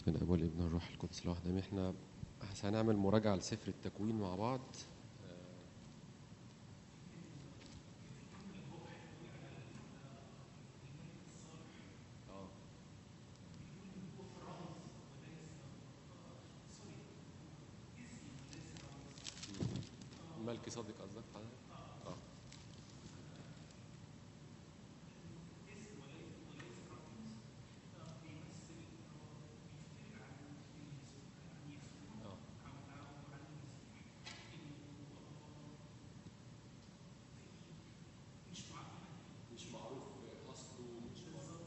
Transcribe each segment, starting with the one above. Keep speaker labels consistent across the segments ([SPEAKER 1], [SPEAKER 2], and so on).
[SPEAKER 1] بسم الله والابن والروح القدس الواحد امين احنا هنعمل مراجعه لسفر التكوين مع بعض ملكي صادق قصدك حضرتك؟ اه اه مش معروف اصله مش معروف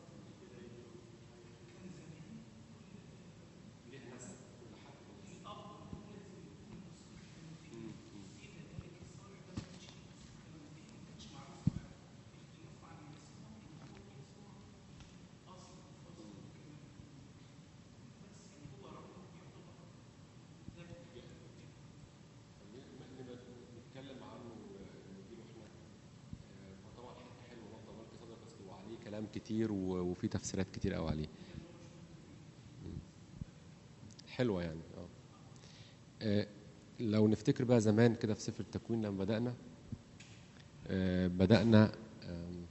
[SPEAKER 1] ليه نسب كل حد نبقى نتكلم عنه نديله احنا آه، فطبعا حته حلوه برضه ملك صدق اصل وعليه كلام كتير و- وفي تفسيرات كتير قوي عليه مم. حلوه يعني اه آه، لو نفتكر بقى زمان كده في سفر التكوين لما بدأنا آه، بدأنا آم،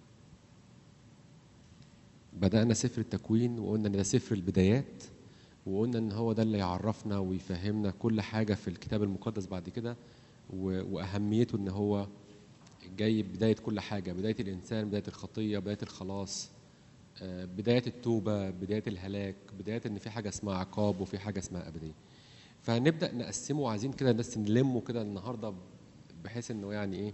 [SPEAKER 1] بدأنا سفر التكوين وقلنا ان ده سفر البدايات وقلنا ان هو ده اللي يعرفنا ويفهمنا كل حاجه في الكتاب المقدس بعد كده و- واهميته ان هو جاي بدايه كل حاجه بدايه الانسان بدايه الخطيه بدايه الخلاص آه، بدايه التوبه بدايه الهلاك بدايه ان في حاجه اسمها عقاب وفي حاجه اسمها ابديه فهنبدا نقسمه وعايزين كده بس نلمه كده النهارده بحيث انه يعني ايه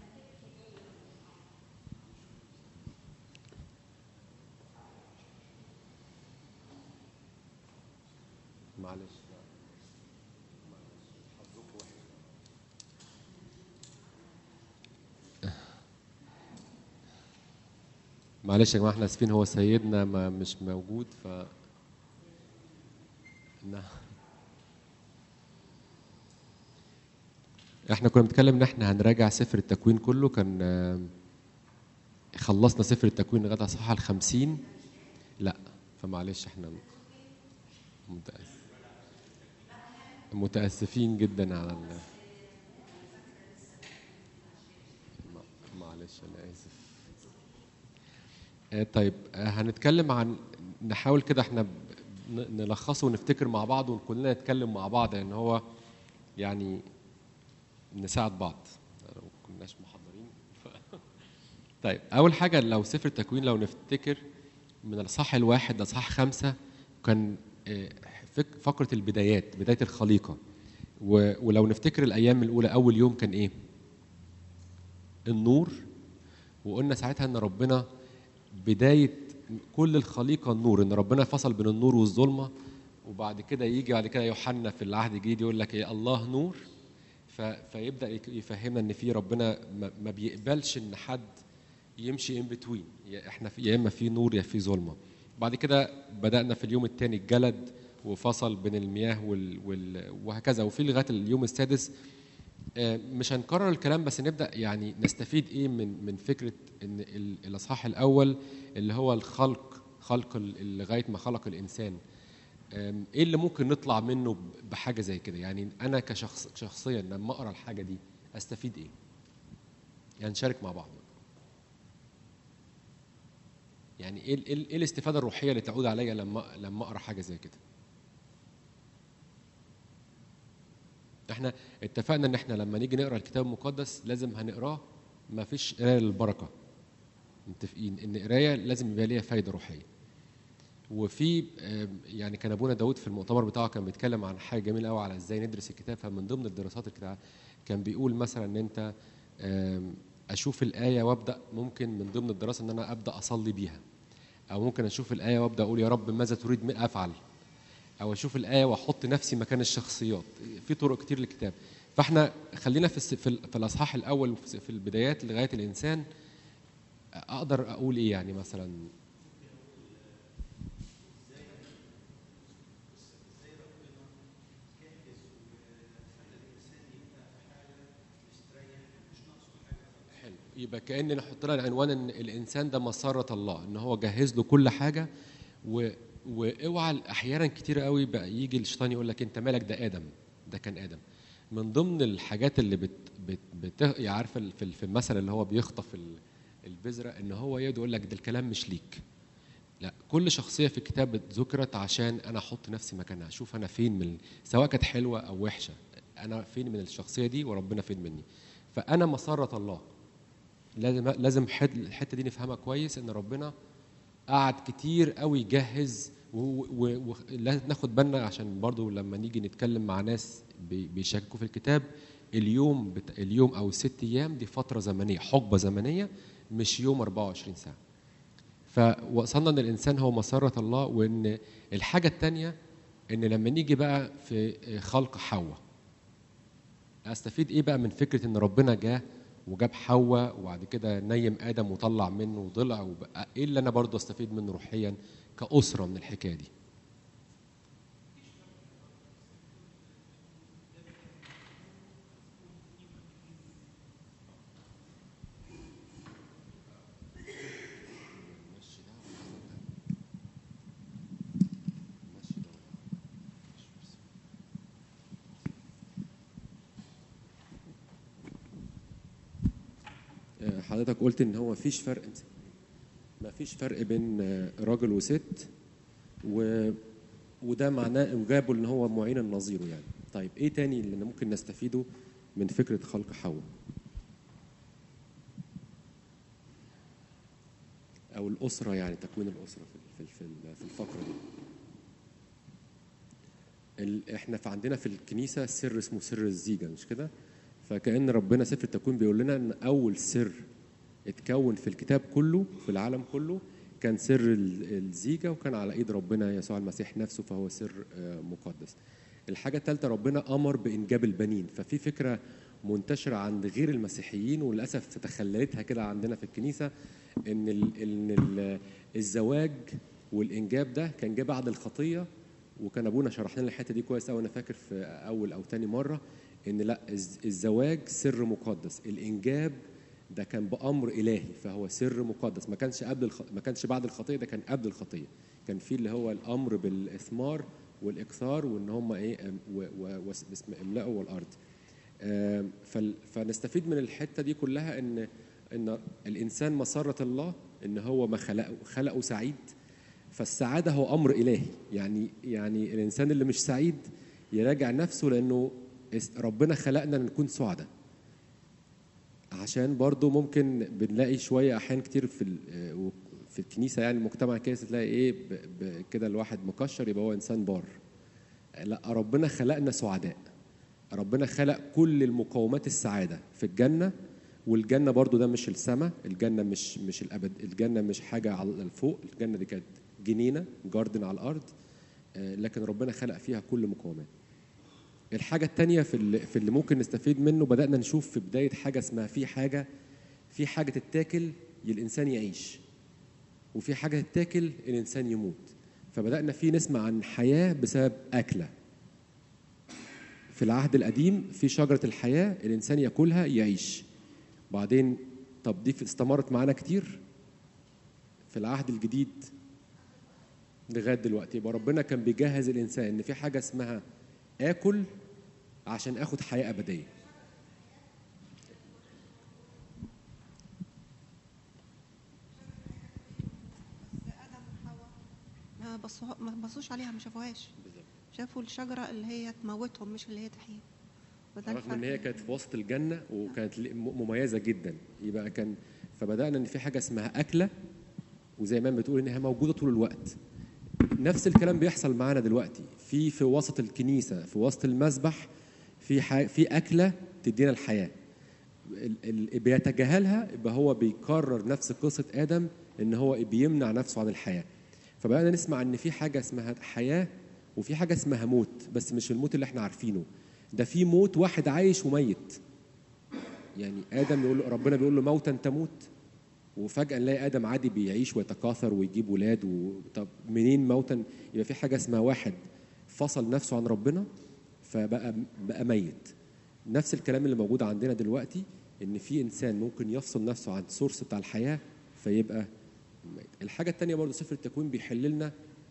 [SPEAKER 1] معلش حظكم وحش معلش يا جماعه احنا اسفين هو سيدنا ما مش موجود ف نعم احنا كنا بنتكلم ان احنا هنراجع سفر التكوين كله كان آه، خلصنا سفر التكوين لغايه اصحاح الخمسين لا فمعلش احنا متأسف متأسفين جدا على ال ما- معلش أنا آسف آه، طيب آه، هنتكلم عن نحاول كده احنا ب- ن- نلخصه ونفتكر مع بعض وكلنا نتكلم مع بعض لأن هو يعني نساعد بعض لو ما كناش محضرين ف... طيب أول حاجة لو سفر التكوين لو نفتكر من الإصحاح الواحد لإصحاح خمسة كان آه، فك- فقرة البدايات بداية الخليقة و- ولو نفتكر الأيام الأولى أول يوم كان إيه؟ النور وقلنا ساعتها إن ربنا بداية كل الخليقة النور إن ربنا فصل بين النور والظلمة وبعد كده يجي بعد كده يوحنا في العهد الجديد يقول لك إيه الله نور ف- فيبدأ يك- يفهمنا إن في ربنا ما- ما بيقبلش إن حد يمشي ان بتوين احنا في يا اما في نور يا في ظلمه بعد كده بدانا في اليوم الثاني الجلد وفصل بين المياه وال... وال... وهكذا وفي لغايه اليوم السادس آه، مش هنكرر الكلام بس نبدا يعني نستفيد ايه من من فكره ان ال- الاصحاح الاول اللي هو الخلق خلق ال- لغايه ما خلق الانسان آم، ايه اللي ممكن نطلع منه ب- بحاجه زي كده يعني انا كشخص شخصيا لما اقرا الحاجه دي استفيد ايه يعني نشارك مع بعض يعني ايه ايه إيه الاستفاده الروحيه اللي تعود عليا لما لما اقرا حاجه زي كده احنا اتفقنا ان احنا لما نيجي نقرا الكتاب المقدس لازم هنقراه ما فيش قرايه للبركه متفقين ان قرايه لازم يبقى ليها فايده روحيه وفي آم، يعني كان ابونا داود في المؤتمر بتاعه كان بيتكلم عن حاجه جميله قوي على ازاي ندرس الكتاب فمن ضمن الدراسات الكتاب كان بيقول مثلا ان انت آم، اشوف الايه وابدا ممكن من ضمن الدراسه ان انا ابدا اصلي بيها او ممكن اشوف الايه وابدا اقول يا رب ماذا تريد من افعل او اشوف الايه واحط نفسي مكان الشخصيات في طرق كتير للكتاب فاحنا خلينا في الس- في, ال- في الاصحاح الاول وفي- في البدايات لغايه الانسان اقدر اقول ايه يعني مثلا حلو يبقى كأن نحط لها العنوان ان الانسان ده مسرة الله ان هو جهز له كل حاجه و واوعى احيانا كتير قوي بقى يجي الشيطان يقول لك انت مالك ده ادم ده كان ادم من ضمن الحاجات اللي بت بت بت يعني عارفه في في المثل اللي هو بيخطف ال- البذره ان هو يقعد يقول لك ده الكلام مش ليك لا كل شخصيه في الكتاب ذكرت عشان انا احط نفسي مكانها اشوف انا فين من سواء كانت حلوه او وحشه انا فين من الشخصيه دي وربنا فين مني فانا مسره الله لازم لازم حد- الحته دي نفهمها كويس ان ربنا قعد كتير قوي يجهز ولازم ناخد بالنا عشان برضو لما نيجي نتكلم مع ناس بي- بيشككوا في الكتاب اليوم بت... اليوم او الست ايام دي فتره زمنيه حقبه زمنيه مش يوم 24 ساعه فوصلنا ان الانسان هو مسره الله وان الحاجه الثانيه ان لما نيجي بقى في خلق حواء استفيد ايه بقى من فكره ان ربنا جه وجاب حواء وبعد كده نيم ادم وطلع منه ضلع وبقى ايه اللي انا برضه استفيد منه روحيا كاسره من الحكايه دي حضرتك قلت ان هو مفيش فرق مفيش فرق بين راجل وست و وده معناه وجابوا ان هو معين النظير يعني طيب ايه تاني اللي ممكن نستفيده من فكره خلق حواء او الاسره يعني تكوين الاسره في في في في الفقره دي ال- احنا في عندنا في الكنيسه سر اسمه سر الزيجه مش كده فكأن ربنا سفر التكوين بيقول لنا ان اول سر اتكون في الكتاب كله في العالم كله كان سر ال- الزيجه وكان على ايد ربنا يسوع المسيح نفسه فهو سر آه، مقدس. الحاجه الثالثه ربنا امر بانجاب البنين ففي فكره منتشره عند غير المسيحيين وللاسف تخللتها كده عندنا في الكنيسه ان ال ان ال الزواج والانجاب ده كان جه بعد الخطيه وكان ابونا شرح لنا الحته دي كويس قوي انا فاكر في اول او تاني مره ان لا الز- الزواج سر مقدس الانجاب ده كان بامر الهي فهو سر مقدس ما كانش قبل الخ... ما كانش بعد الخطيه ده كان قبل الخطيه كان في اللي هو الامر بالاثمار والاكثار وان هم ايه أم- و... و... واسم املأوا والارض آم، فال... فنستفيد من الحته دي كلها ان ان الانسان مسره الله ان هو ما خلقه خلقه سعيد فالسعاده هو امر الهي يعني يعني الانسان اللي مش سعيد يراجع نفسه لانه اس- ربنا خلقنا نكون سعداء عشان برضو ممكن بنلاقي شويه احيان كتير في ال- آه، و- في الكنيسه يعني المجتمع كده تلاقي ايه ب- ب- كده الواحد مكشر يبقى هو انسان بار لا ربنا خلقنا سعداء ربنا خلق كل المقومات السعاده في الجنه والجنه برضو ده مش السماء الجنه مش مش الابد الجنه مش حاجه على الفوق الجنه دي كانت جنينه جاردن على الارض آه، لكن ربنا خلق فيها كل مقومات الحاجة التانية في اللي, في اللي ممكن نستفيد منه بدأنا نشوف في بداية حاجة اسمها في حاجة في حاجة تتاكل الإنسان يعيش وفي حاجة تتاكل الإنسان يموت فبدأنا في نسمع عن حياة بسبب أكلة في العهد القديم في شجرة الحياة الإنسان يأكلها يعيش بعدين طب دي استمرت معانا كتير في العهد الجديد لغايه دلوقتي يبقى ربنا كان بيجهز الانسان ان في حاجه اسمها اكل عشان اخد حياه ابديه
[SPEAKER 2] بس ادم وحواء ما بصوا ما بصوش عليها ما شافوهاش شافوا الشجره اللي هي تموتهم مش اللي هي تحييهم وده
[SPEAKER 1] رغم ان
[SPEAKER 2] الفرق.
[SPEAKER 1] هي كانت في وسط الجنه وكانت ل- م- مميزه جدا يبقى كان فبدانا ان في حاجه اسمها اكله وزي ما بتقول انها موجوده طول الوقت نفس الكلام بيحصل معانا دلوقتي في في وسط الكنيسه في وسط المسبح في ح... في اكله تدينا الحياه ال- ال- بيتجاهلها يبقى هو بيكرر نفس قصه ادم ان هو بيمنع نفسه عن الحياه فبقينا نسمع ان في حاجه اسمها حياه وفي حاجه اسمها موت بس مش الموت اللي احنا عارفينه ده في موت واحد عايش وميت يعني ادم يقول له ربنا بيقول له موتا تموت وفجاه نلاقي ادم عادي بيعيش ويتكاثر ويجيب ولاد و... طب منين موتا يبقى في حاجه اسمها واحد فصل نفسه عن ربنا فبقى بقى ميت نفس الكلام اللي موجود عندنا دلوقتي ان في انسان ممكن يفصل نفسه عن السورس بتاع الحياه فيبقى ميت. الحاجه الثانيه برضه سفر التكوين بيحل لنا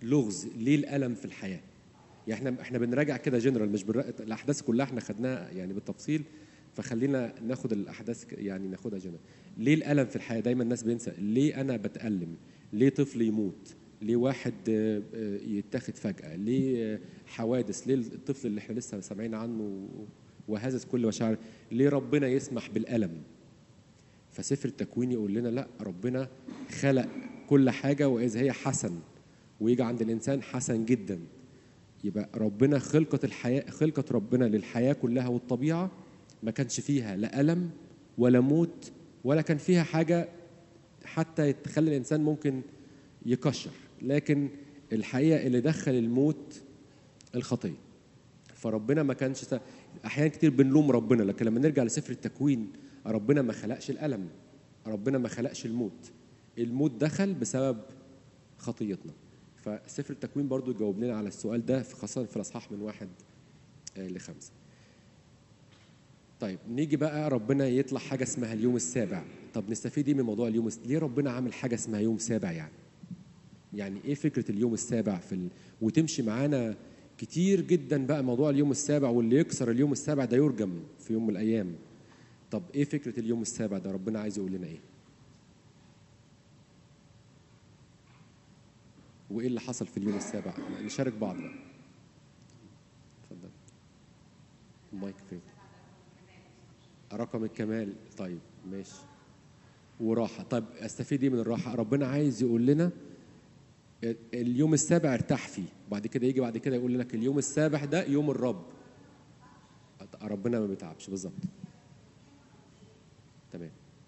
[SPEAKER 1] لغز ليه الالم في الحياه يعني احنا احنا بنراجع كده جنرال مش بنرا... الاحداث كلها احنا خدناها يعني بالتفصيل فخلينا ناخد الاحداث ك- يعني ناخدها جنرال ليه الالم في الحياه دايما الناس بينسى ليه انا بتالم ليه طفل يموت ليه واحد آه، آه، يتاخد فجاه ليه آه، حوادث ليه الطفل اللي احنا لسه سامعين عنه وهزز كل مشاعر ليه ربنا يسمح بالالم فسفر التكوين يقول لنا لا ربنا خلق كل حاجه واذا هي حسن ويجي عند الانسان حسن جدا يبقى ربنا خلقة الحياة خلقة ربنا للحياة كلها والطبيعة ما كانش فيها لا ألم ولا موت ولا كان فيها حاجة حتى تخلي الإنسان ممكن يكشر لكن الحقيقة اللي دخل الموت الخطية فربنا ما كانش س- أحيانا كتير بنلوم ربنا لكن لما نرجع لسفر التكوين ربنا ما خلقش الألم ربنا ما خلقش الموت الموت دخل بسبب خطيتنا فسفر التكوين برضو يجاوب لنا على السؤال ده في- خاصة في الأصحاح من واحد آه، لخمسة طيب نيجي بقى ربنا يطلع حاجة اسمها اليوم السابع طب نستفيد ايه من موضوع اليوم الس... ليه ربنا عامل حاجة اسمها يوم سابع يعني يعني ايه فكرة اليوم السابع في ال... وتمشي معانا كتير جدا بقى موضوع اليوم السابع واللي يكسر اليوم السابع ده يرجم في يوم من الأيام طب ايه فكرة اليوم السابع ده ربنا عايز يقول لنا ايه وايه اللي حصل في اليوم السابع نشارك بعض بقى اتفضل المايك فين رقم الكمال طيب ماشي وراحه طيب استفيد ايه من الراحه ربنا عايز يقول لنا اليوم السابع ارتاح فيه بعد كده يجي بعد كده يقول لك اليوم السابع ده يوم الرب ربنا ما بيتعبش بالظبط تمام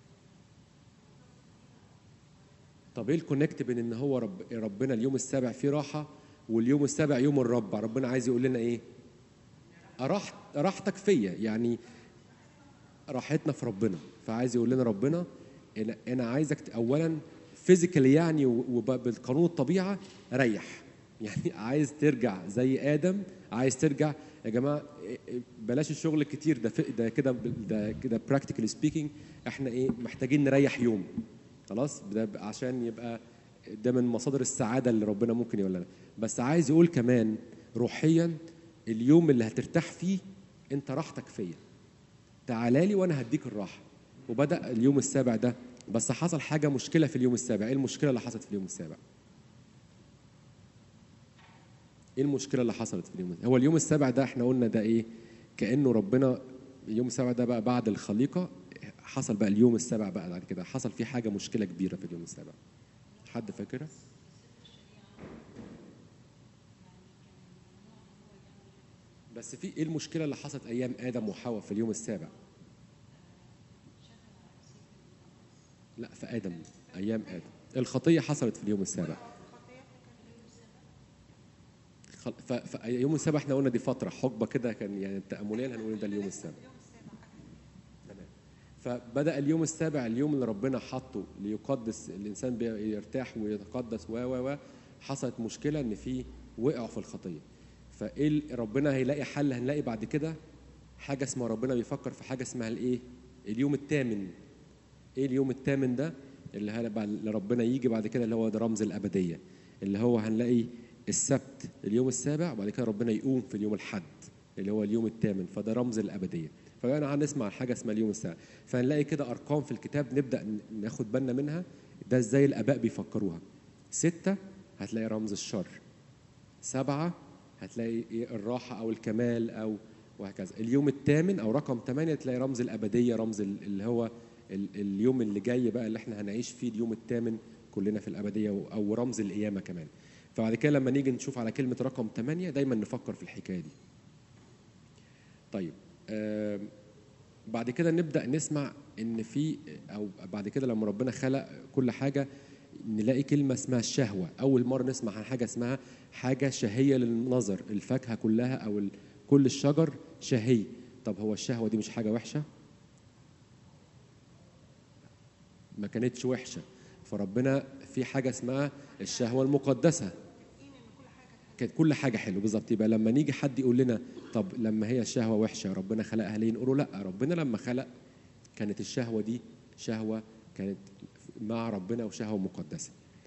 [SPEAKER 1] طب ايه الكونكت بين ان هو رب ربنا اليوم السابع فيه راحه واليوم السابع يوم الرب ربنا عايز يقول لنا ايه راحت راحتك فيا يعني راحتنا في ربنا فعايز يقول لنا ربنا انا انا عايزك ت- اولا فيزيكالي يعني وبالقانون الطبيعه ريح يعني عايز ترجع زي ادم عايز ترجع يا جماعه إيه- إيه، بلاش الشغل الكتير ده في- ده كده ده كده براكتيكالي سبيكينج احنا ايه محتاجين نريح يوم خلاص ده ب- عشان يبقى ده من مصادر السعاده اللي ربنا ممكن يقول لنا بس عايز يقول كمان روحيا اليوم اللي هترتاح فيه انت راحتك فيا تعالى لي وانا هديك الراحه وبدا اليوم السابع ده بس حصل حاجه مشكله في اليوم السابع ايه المشكله اللي حصلت في اليوم السابع ايه المشكله اللي حصلت في اليوم السابع؟ هو اليوم السابع ده احنا قلنا ده ايه كانه ربنا اليوم السابع ده بقى بعد الخليقه حصل بقى اليوم السابع بقى بعد كده حصل فيه حاجه مشكله كبيره في اليوم السابع حد فاكرها بس في ايه المشكله اللي حصلت ايام ادم وحواء في اليوم السابع لا في ادم ايام ادم الخطيه حصلت في اليوم السابع خل- ف- فيوم السابع احنا قلنا دي فتره حقبه كده كان يعني تامليا هنقول إن ده اليوم السابع تمام فبدا اليوم السابع اليوم اللي ربنا حطه ليقدس الانسان بيرتاح ويتقدس و و و حصلت مشكله ان في وقعوا في الخطيه فايه ال- ربنا هيلاقي حل هنلاقي بعد كده حاجه اسمها ربنا بيفكر في حاجه اسمها الايه اليوم الثامن ايه اليوم الثامن ده اللي هل- بعد- اللي ربنا يجي بعد كده اللي هو ده رمز الابديه اللي هو هنلاقي السبت اليوم السابع وبعد كده ربنا يقوم في اليوم الحد اللي هو اليوم الثامن فده رمز الابديه فبقى هنسمع حاجه اسمها اليوم السابع فهنلاقي كده ارقام في الكتاب نبدا ن- ناخد بالنا منها ده ازاي الاباء بيفكروها ستة هتلاقي رمز الشر سبعة هتلاقي إيه الراحة أو الكمال أو وهكذا اليوم الثامن أو رقم ثمانية تلاقي رمز الأبدية رمز ال- اللي هو ال- اليوم اللي جاي بقى اللي احنا هنعيش فيه اليوم الثامن كلنا في الأبدية و- أو رمز القيامة كمان فبعد كده لما نيجي نشوف على كلمة رقم ثمانية دايما نفكر في الحكاية دي طيب آم، بعد كده نبدا نسمع ان في او بعد كده لما ربنا خلق كل حاجه نلاقي كلمه اسمها الشهوه اول مره نسمع عن حاجه اسمها حاجه شهيه للنظر الفاكهه كلها او ال- كل الشجر شهي طب هو الشهوه دي مش حاجه وحشه ما كانتش وحشه فربنا في حاجه اسمها الشهوه المقدسه كانت كل حاجه حلوه بالظبط يبقى لما نيجي حد يقول لنا طب لما هي الشهوه وحشه ربنا خلقها ليه نقول له لا ربنا لما خلق كانت الشهوه دي شهوه كانت مع ربنا وشهوه مقدسه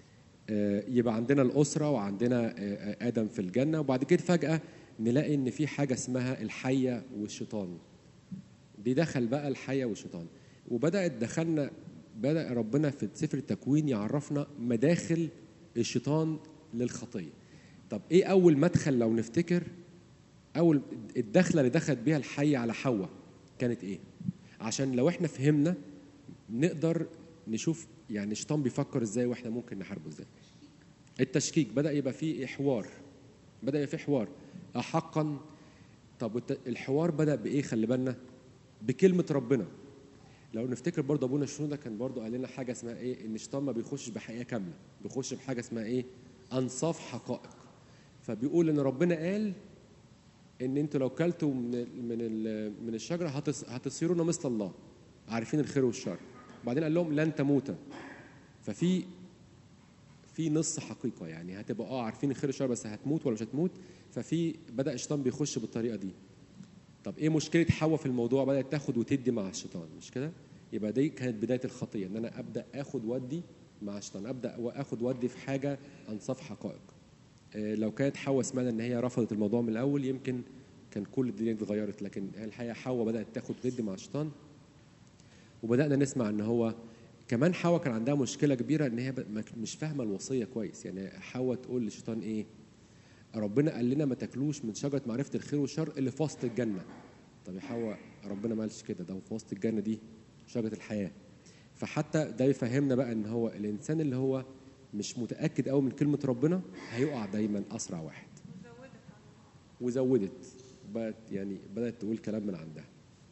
[SPEAKER 1] آه، يبقى عندنا الاسره وعندنا آه، آه، ادم في الجنه وبعد كده فجاه نلاقي ان في حاجه اسمها الحيه والشيطان دي دخل بقى الحيه والشيطان وبدات دخلنا بدا ربنا في سفر التكوين يعرفنا مداخل الشيطان للخطيه طب ايه اول مدخل لو نفتكر اول الدخله اللي دخلت بيها الحيه على حواء كانت ايه عشان لو احنا فهمنا نقدر نشوف يعني الشيطان بيفكر ازاي واحنا ممكن نحاربه ازاي التشكيك بدا يبقى فيه حوار بدا يبقى فيه حوار احقا طب والت- الحوار بدا بايه خلي بالنا بكلمه ربنا لو نفتكر برضه ابونا شنوده كان برضه قال لنا حاجه اسمها ايه ان الشيطان ما بيخشش بحقيقه كامله بيخش بحاجه اسمها ايه انصاف حقائق فبيقول ان ربنا قال ان انتوا لو كلتوا من ال من ال من الشجره هتص- هتصيرون مثل الله عارفين الخير والشر بعدين قال لهم لن تموتا ففي في نص حقيقه يعني هتبقى اه عارفين الخير والشر بس هتموت ولا مش هتموت ففي بدا الشيطان بيخش بالطريقه دي طب ايه مشكله حواء في الموضوع بدات تاخد وتدي مع الشيطان مش كده يبقى دي كانت بدايه الخطيه ان انا ابدا اخد ودي مع الشيطان ابدا واخد ودي في حاجه انصاف حقائق آه، لو كانت حواء سمعنا ان هي رفضت الموضوع من الاول يمكن كان كل الدنيا اتغيرت لكن الحقيقه حواء بدات تاخد وتدي مع الشيطان وبدانا نسمع ان هو كمان حواء كان عندها مشكله كبيره ان هي ب- ما- مش فاهمه الوصيه كويس يعني حواء تقول للشيطان ايه ربنا قال لنا ما تاكلوش من شجره معرفه الخير والشر اللي في وسط الجنه طب يا حواء ربنا ما قالش كده ده هو في وسط الجنه دي شجره الحياه فحتى ده يفهمنا بقى ان هو الانسان اللي هو مش متاكد قوي من كلمه ربنا هيقع دايما اسرع واحد وزودت بقت يعني بدات تقول كلام من عندها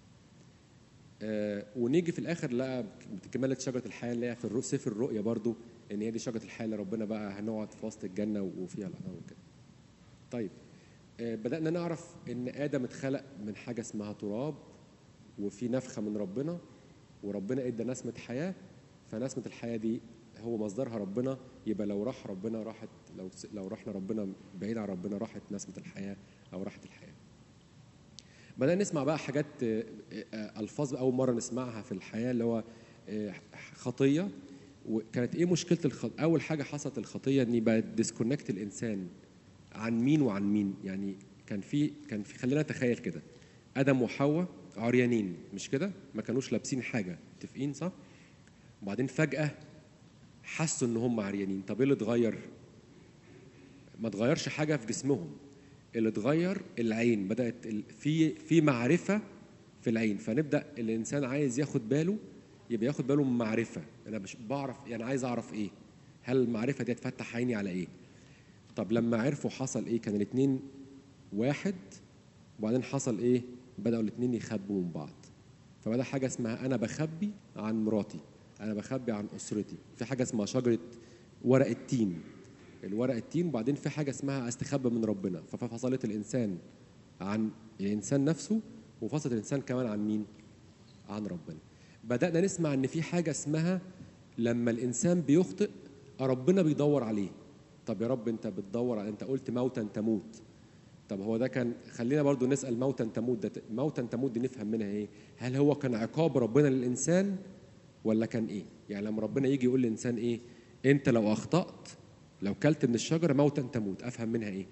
[SPEAKER 1] آه ونيجي في الاخر لقى كمالة شجره الحياه اللي هي في الرو- سفر الرؤيا برضو ان هي دي شجره الحياه اللي ربنا بقى هنقعد في وسط الجنه وفيها الانهار وكده. طيب آه بدانا نعرف ان ادم اتخلق من حاجه اسمها تراب وفي نفخه من ربنا وربنا ادى نسمه حياه فنسمه الحياه دي هو مصدرها ربنا يبقى لو راح ربنا راحت لو س- لو رحنا ربنا بعيد عن ربنا راحت نسمه الحياه او راحت الحياه. بدأنا نسمع بقى حاجات آه، آه، ألفاظ أول مرة نسمعها في الحياة اللي هو آه، خطية وكانت إيه مشكلة الخط... أول حاجة حصلت الخطية إن يبقى ديسكونكت الإنسان عن مين وعن مين يعني كان في كان في خلينا نتخيل كده آدم وحواء عريانين مش كده ما كانوش لابسين حاجة متفقين صح وبعدين فجأة حسوا إن هم عريانين طب إيه اللي اتغير ما اتغيرش حاجه في جسمهم اللي اتغير العين بدات ال- في في معرفه في العين فنبدا الانسان عايز ياخد باله يبقى ياخد باله من معرفه انا مش بعرف يعني عايز اعرف ايه هل المعرفه دي تفتح عيني على ايه طب لما عرفوا حصل ايه كان الاثنين واحد وبعدين حصل ايه بداوا الاثنين يخبوا من بعض فبدا حاجه اسمها انا بخبي عن مراتي انا بخبي عن اسرتي في حاجه اسمها شجره ورق التين الورق التين وبعدين في حاجه اسمها استخبى من ربنا ففصلت الانسان عن الانسان نفسه وفصلت الانسان كمان عن مين عن ربنا بدانا نسمع ان في حاجه اسمها لما الانسان بيخطئ ربنا بيدور عليه طب يا رب انت بتدور على انت قلت موتا تموت طب هو ده كان خلينا برضو نسال موتا تموت ده موتا تموت دي نفهم منها ايه هل هو كان عقاب ربنا للانسان ولا كان ايه يعني لما ربنا يجي يقول للانسان ايه انت لو اخطات لو كلت من الشجره موتا تموت افهم منها ايه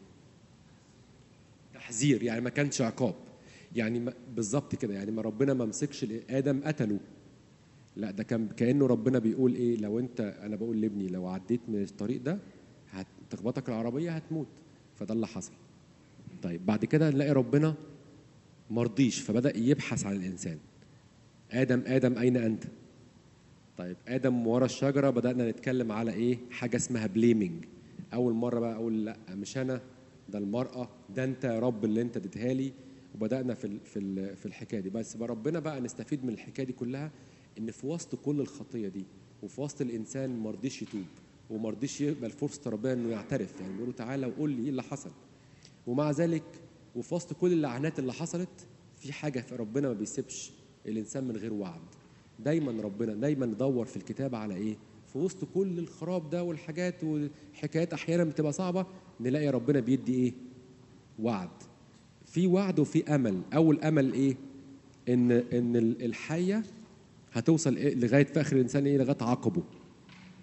[SPEAKER 1] تحذير يعني ما كانش عقاب يعني ما- بالظبط كده يعني ما ربنا ما مسكش ادم قتله لا ده كان كانه ربنا بيقول ايه لو انت انا بقول لابني لو عديت من الطريق ده هتخبطك العربيه هتموت فده اللي حصل طيب بعد كده نلاقي ربنا مرضيش فبدا يبحث عن الانسان ادم ادم اين انت طيب ادم ورا الشجره بدانا نتكلم على ايه حاجه اسمها بليمنج اول مره بقى اقول لا مش انا ده المراه ده انت يا رب اللي انت اديتها لي وبدانا في ال- في ال- في الحكايه دي بس بقى ربنا بقى نستفيد من الحكايه دي كلها ان في وسط كل الخطيه دي وفي وسط الانسان ما رضيش يتوب وما رضيش يقبل فرصه ربنا انه يعترف يعني بيقول له تعالى وقول لي ايه اللي حصل ومع ذلك وفي وسط كل اللعنات اللي حصلت في حاجه في ربنا ما بيسيبش الانسان من غير وعد دايما ربنا دايما ندور في الكتاب على ايه في وسط كل الخراب ده والحاجات والحكايات احيانا بتبقى صعبه نلاقي ربنا بيدي ايه وعد في وعد وفي امل اول امل ايه ان ان ال- الحيه هتوصل إيه لغايه في اخر الانسان ايه لغايه عقبه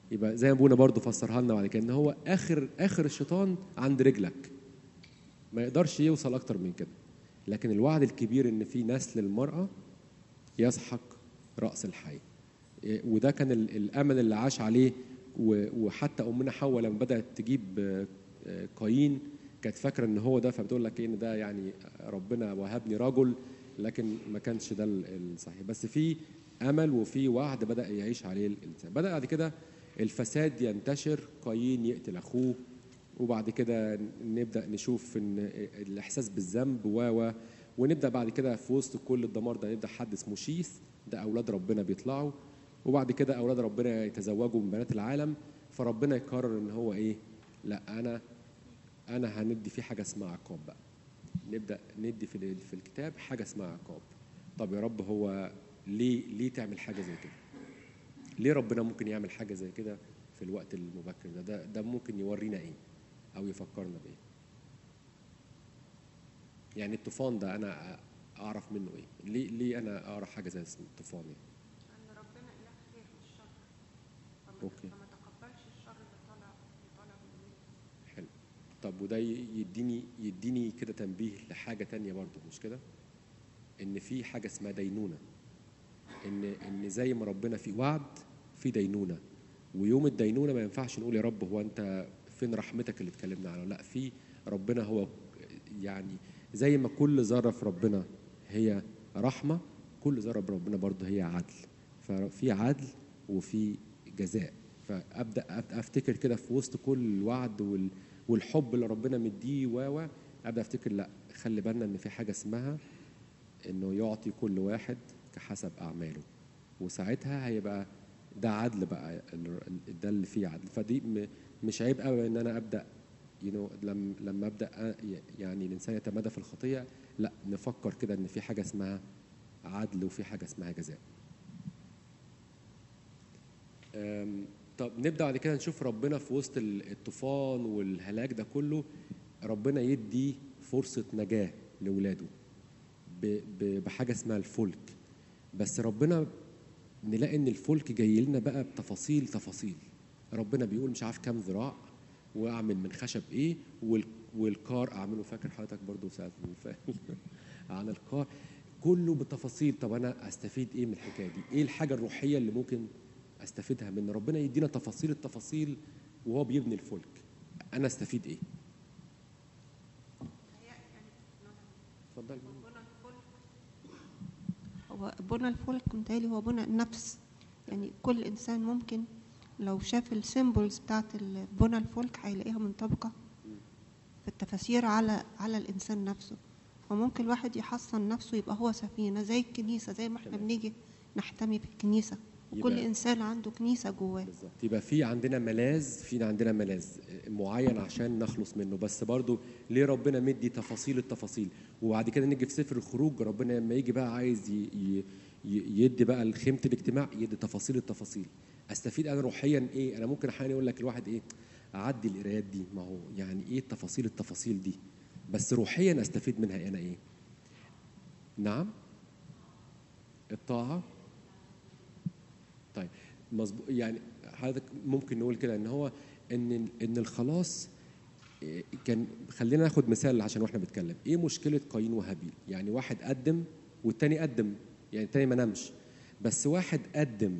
[SPEAKER 1] يبقى زي ما ابونا برضو فسرها لنا بعد كده ان هو اخر اخر الشيطان عند رجلك ما يقدرش يوصل اكتر من كده لكن الوعد الكبير ان في نسل المراه يسحق راس الحي إيه، وده كان ال- الامل اللي عاش عليه و- وحتى امنا حواء لما بدات تجيب آه، آه، قايين كانت فاكره ان هو ده فبتقول لك ايه ان ده يعني ربنا وهبني رجل لكن ما كانش ده ال- الصحيح بس في امل وفي وعد بدا يعيش عليه الانسان بدا بعد كده الفساد ينتشر قايين يقتل اخوه وبعد كده نبدا نشوف ان الاحساس بالذنب و و ونبدا بعد كده في وسط كل الدمار ده نبدا حد اسمه شيث ده اولاد ربنا بيطلعوا وبعد كده اولاد ربنا يتزوجوا من بنات العالم فربنا يقرر ان هو ايه لا انا انا هندي في حاجه اسمها عقاب بقى نبدا ندي في ال- في الكتاب حاجه اسمها عقاب طب يا رب هو ليه ليه تعمل حاجه زي كده ليه ربنا ممكن يعمل حاجه زي كده في الوقت المبكر ده ده, ده ممكن يورينا ايه او يفكرنا بايه يعني الطوفان ده انا اعرف منه ايه ليه ليه انا اعرف حاجه زي اسم الطوفان يعني
[SPEAKER 2] ان ربنا اله خير مش شر فما-
[SPEAKER 1] أوكي.
[SPEAKER 2] فما تقبلش الشر اللي طالع اللي طالع من
[SPEAKER 1] حلو طب وده ي- يديني يديني كده تنبيه لحاجه تانية برضو مش كده ان في حاجه اسمها دينونه ان ان زي ما ربنا في وعد في دينونه ويوم الدينونه ما ينفعش نقول يا رب هو انت فين رحمتك اللي اتكلمنا عنها لا في ربنا هو يعني زي ما كل ذره في ربنا هي رحمه كل ذره بربنا برضه هي عدل ففي عدل وفي جزاء فابدا أبدأ افتكر كده في وسط كل الوعد وال والحب اللي ربنا مديه و و ابدا افتكر لا خلي بالنا ان في حاجه اسمها انه يعطي كل واحد كحسب اعماله وساعتها هيبقى ده عدل بقى ال- ال- ده اللي فيه عدل فدي م- مش عيب قوي ان انا ابدا you know لما لما ابدا أ- ي- يعني الانسان يتمادى في الخطيه لا نفكر كده ان في حاجه اسمها عدل وفي حاجه اسمها جزاء أم، طب نبدا بعد كده نشوف ربنا في وسط ال- الطوفان والهلاك ده كله ربنا يدي فرصه نجاه لاولاده ب- ب- بحاجه اسمها الفلك بس ربنا نلاقي ان الفلك جاي لنا بقى بتفاصيل تفاصيل ربنا بيقول مش عارف كام ذراع واعمل من خشب ايه وال- والكار اعمله فاكر حضرتك برضو ساعه من فات عن الكار كله بالتفاصيل طب انا استفيد ايه من الحكايه دي ايه الحاجه الروحيه اللي ممكن استفيدها من ربنا يدينا تفاصيل التفاصيل وهو بيبني الفلك انا استفيد ايه اتفضل
[SPEAKER 2] هو بنى الفلك متهيألي هو بنى النفس يعني كل إنسان ممكن لو شاف السيمبلز بتاعت ال- بنى الفلك هيلاقيها منطبقة في التفاسير على على الإنسان نفسه وممكن الواحد يحصن نفسه يبقى هو سفينة زي الكنيسة زي ما احنا
[SPEAKER 1] تمام.
[SPEAKER 2] بنيجي نحتمي بالكنيسة وكل
[SPEAKER 1] يبقى-
[SPEAKER 2] إنسان عنده كنيسة جواه
[SPEAKER 1] بالظبط يبقى في عندنا ملاذ في عندنا ملاذ معين عشان نخلص منه بس برضو ليه ربنا مدي تفاصيل التفاصيل وبعد كده نيجي في سفر الخروج ربنا لما يجي بقى عايز ي- ي- ي- يدي بقى لخيمه الاجتماع يدي تفاصيل التفاصيل استفيد انا روحيا ايه انا ممكن احيانا يقول لك الواحد ايه اعدي القرايات دي ما هو يعني ايه التفاصيل التفاصيل دي بس روحيا استفيد منها انا ايه نعم الطاعه طيب مظبوط يعني حضرتك ممكن نقول كده ان هو ان ان الخلاص إيه، كان خلينا ناخد مثال عشان واحنا بنتكلم ايه مشكله قايين وهابيل يعني واحد قدم والتاني قدم يعني التاني ما نامش بس واحد قدم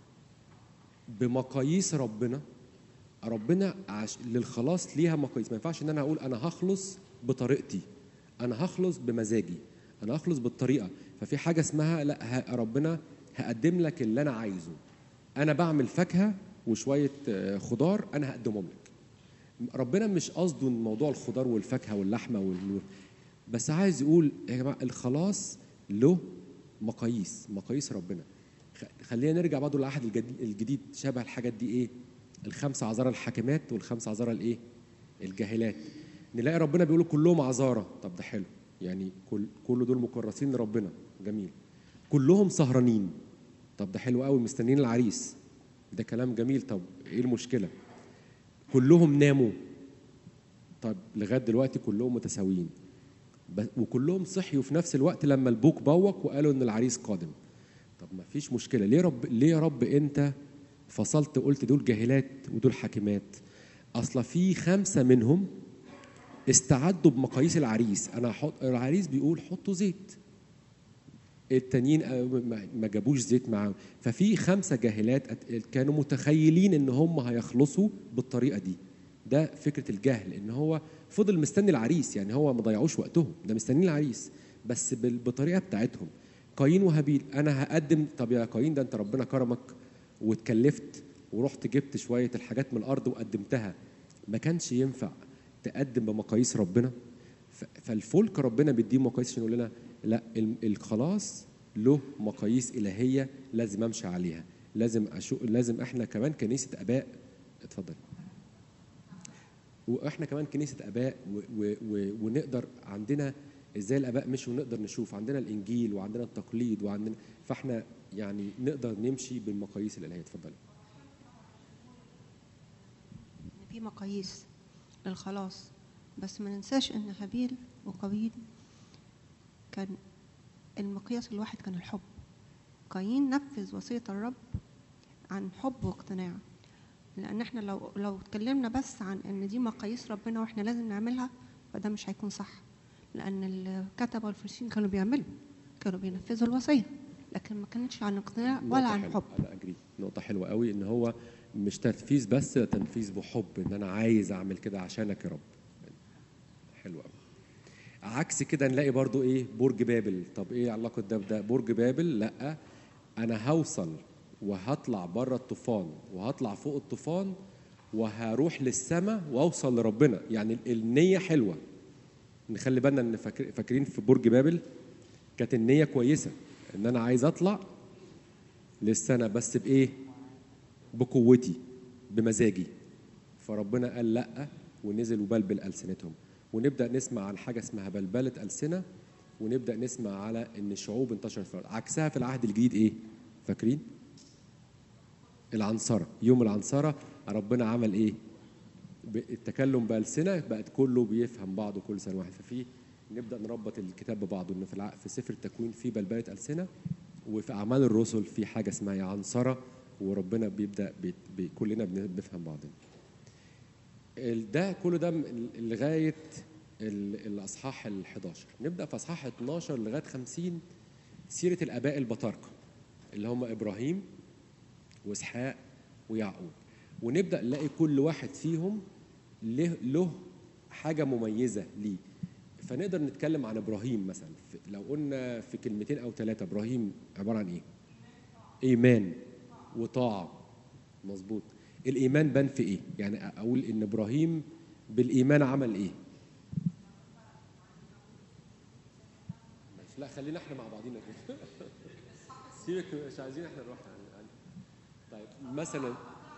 [SPEAKER 1] بمقاييس ربنا ربنا عش... للخلاص ليها مقاييس ما ينفعش ان انا اقول انا هخلص بطريقتي انا هخلص بمزاجي انا هخلص بالطريقه ففي حاجه اسمها لا ه... ربنا هقدم لك اللي انا عايزه انا بعمل فاكهه وشويه آه، خضار انا هقدمهم لك ربنا مش قصده إن موضوع الخضار والفاكهه واللحمه وال... بس عايز يقول يا جماعه الخلاص له مقاييس مقاييس ربنا خ- خلينا نرجع برضه للعهد الجديد, الجديد شبه الحاجات دي ايه الخمس عذارى الحاكمات والخمس عذارى الايه الجاهلات نلاقي ربنا بيقول كلهم عذارى طب ده حلو يعني كل كل دول مكرسين لربنا جميل كلهم سهرانين طب ده حلو قوي مستنيين العريس ده كلام جميل طب ايه المشكله كلهم ناموا طب لغايه دلوقتي كلهم متساويين ب- وكلهم صحيوا في نفس الوقت لما البوك بوق وقالوا ان العريس قادم طب ما فيش مشكله ليه رب ليه يا رب انت فصلت قلت دول جاهلات ودول حاكمات اصلا في خمسه منهم استعدوا بمقاييس العريس انا حط العريس بيقول حطوا زيت التانيين آه، ما- ما جابوش زيت معاهم ففي خمسه جاهلات أت- كانوا متخيلين ان هم هيخلصوا بالطريقه دي ده فكره الجهل ان هو فضل مستني العريس يعني هو ما ضيعوش وقتهم ده مستنيين العريس بس بال- بالطريقه بتاعتهم قايين وهابيل انا هقدم طب يا قايين ده انت ربنا كرمك واتكلفت ورحت جبت شويه الحاجات من الارض وقدمتها ما كانش ينفع تقدم بمقاييس ربنا ف- فالفلك ربنا بيديه مقاييس عشان يقول لنا لا ال- الخلاص له مقاييس الهيه لازم امشي عليها لازم أشو لازم احنا كمان كنيسه اباء اتفضل واحنا كمان كنيسه اباء و و و ونقدر عندنا ازاي الاباء مشوا ونقدر نشوف عندنا الانجيل وعندنا التقليد وعندنا فاحنا يعني نقدر نمشي بالمقاييس الالهيه اتفضل
[SPEAKER 2] ان في مقاييس للخلاص بس ما ننساش ان هابيل وقابيل كان المقياس الواحد كان الحب قايين نفذ وصية الرب عن حب واقتناع لان احنا لو لو اتكلمنا بس عن ان دي مقاييس ربنا واحنا لازم نعملها فده مش هيكون صح لان الكتبه والفريسيين كانوا بيعملوا كانوا بينفذوا الوصيه لكن ما كانتش عن اقتناع ولا
[SPEAKER 1] نقطة
[SPEAKER 2] عن
[SPEAKER 1] حلوة.
[SPEAKER 2] حب
[SPEAKER 1] انا اجري نقطه حلوه قوي ان هو مش تنفيذ بس ده تنفيذ بحب ان انا عايز اعمل كده عشانك يا رب حلو قوي عكس كده نلاقي برضو ايه برج بابل طب ايه علاقه ده بده برج بابل لا انا هوصل وهطلع بره الطوفان وهطلع فوق الطوفان وهروح للسماء واوصل لربنا يعني النيه حلوه نخلي بالنا ان فاكر- فاكرين في برج بابل كانت النيه كويسه ان انا عايز اطلع للسنة بس بإيه؟ بقوتي بمزاجي فربنا قال لأ ونزل وبلبل ألسنتهم ونبدأ نسمع عن حاجة اسمها بلبلة ألسنة ونبدأ نسمع على إن الشعوب انتشرت في الأرض عكسها في العهد الجديد إيه؟ فاكرين؟ العنصرة يوم العنصرة ربنا عمل إيه؟ ب- التكلم بألسنة بقت كله بيفهم بعضه كل سنة واحد ففي نبدأ نربط الكتاب ببعضه إن في الع... في سفر التكوين في بلبلة ألسنة وفي أعمال الرسل في حاجة اسمها عنصرة وربنا بيبدأ بي... بي... كلنا بن- بنفهم بعضنا ال- ده كله ده م- لغاية ال- الأصحاح ال 11 نبدأ في أصحاح 12 لغاية 50 سيرة الآباء البطاركة اللي هم إبراهيم وإسحاق ويعقوب ونبدأ نلاقي كل واحد فيهم له له حاجة مميزة ليه فنقدر نتكلم عن إبراهيم مثلا في- لو قلنا في كلمتين أو ثلاثة إبراهيم عبارة عن إيه؟ إيمان وطاعة مظبوط الإيمان بان في إيه؟ يعني أقول إن إبراهيم بالإيمان عمل إيه؟ ماشي لا خلينا احنا مع بعضينا كده سيبك مش عايزين احنا نروح عن- عن- طيب مثلا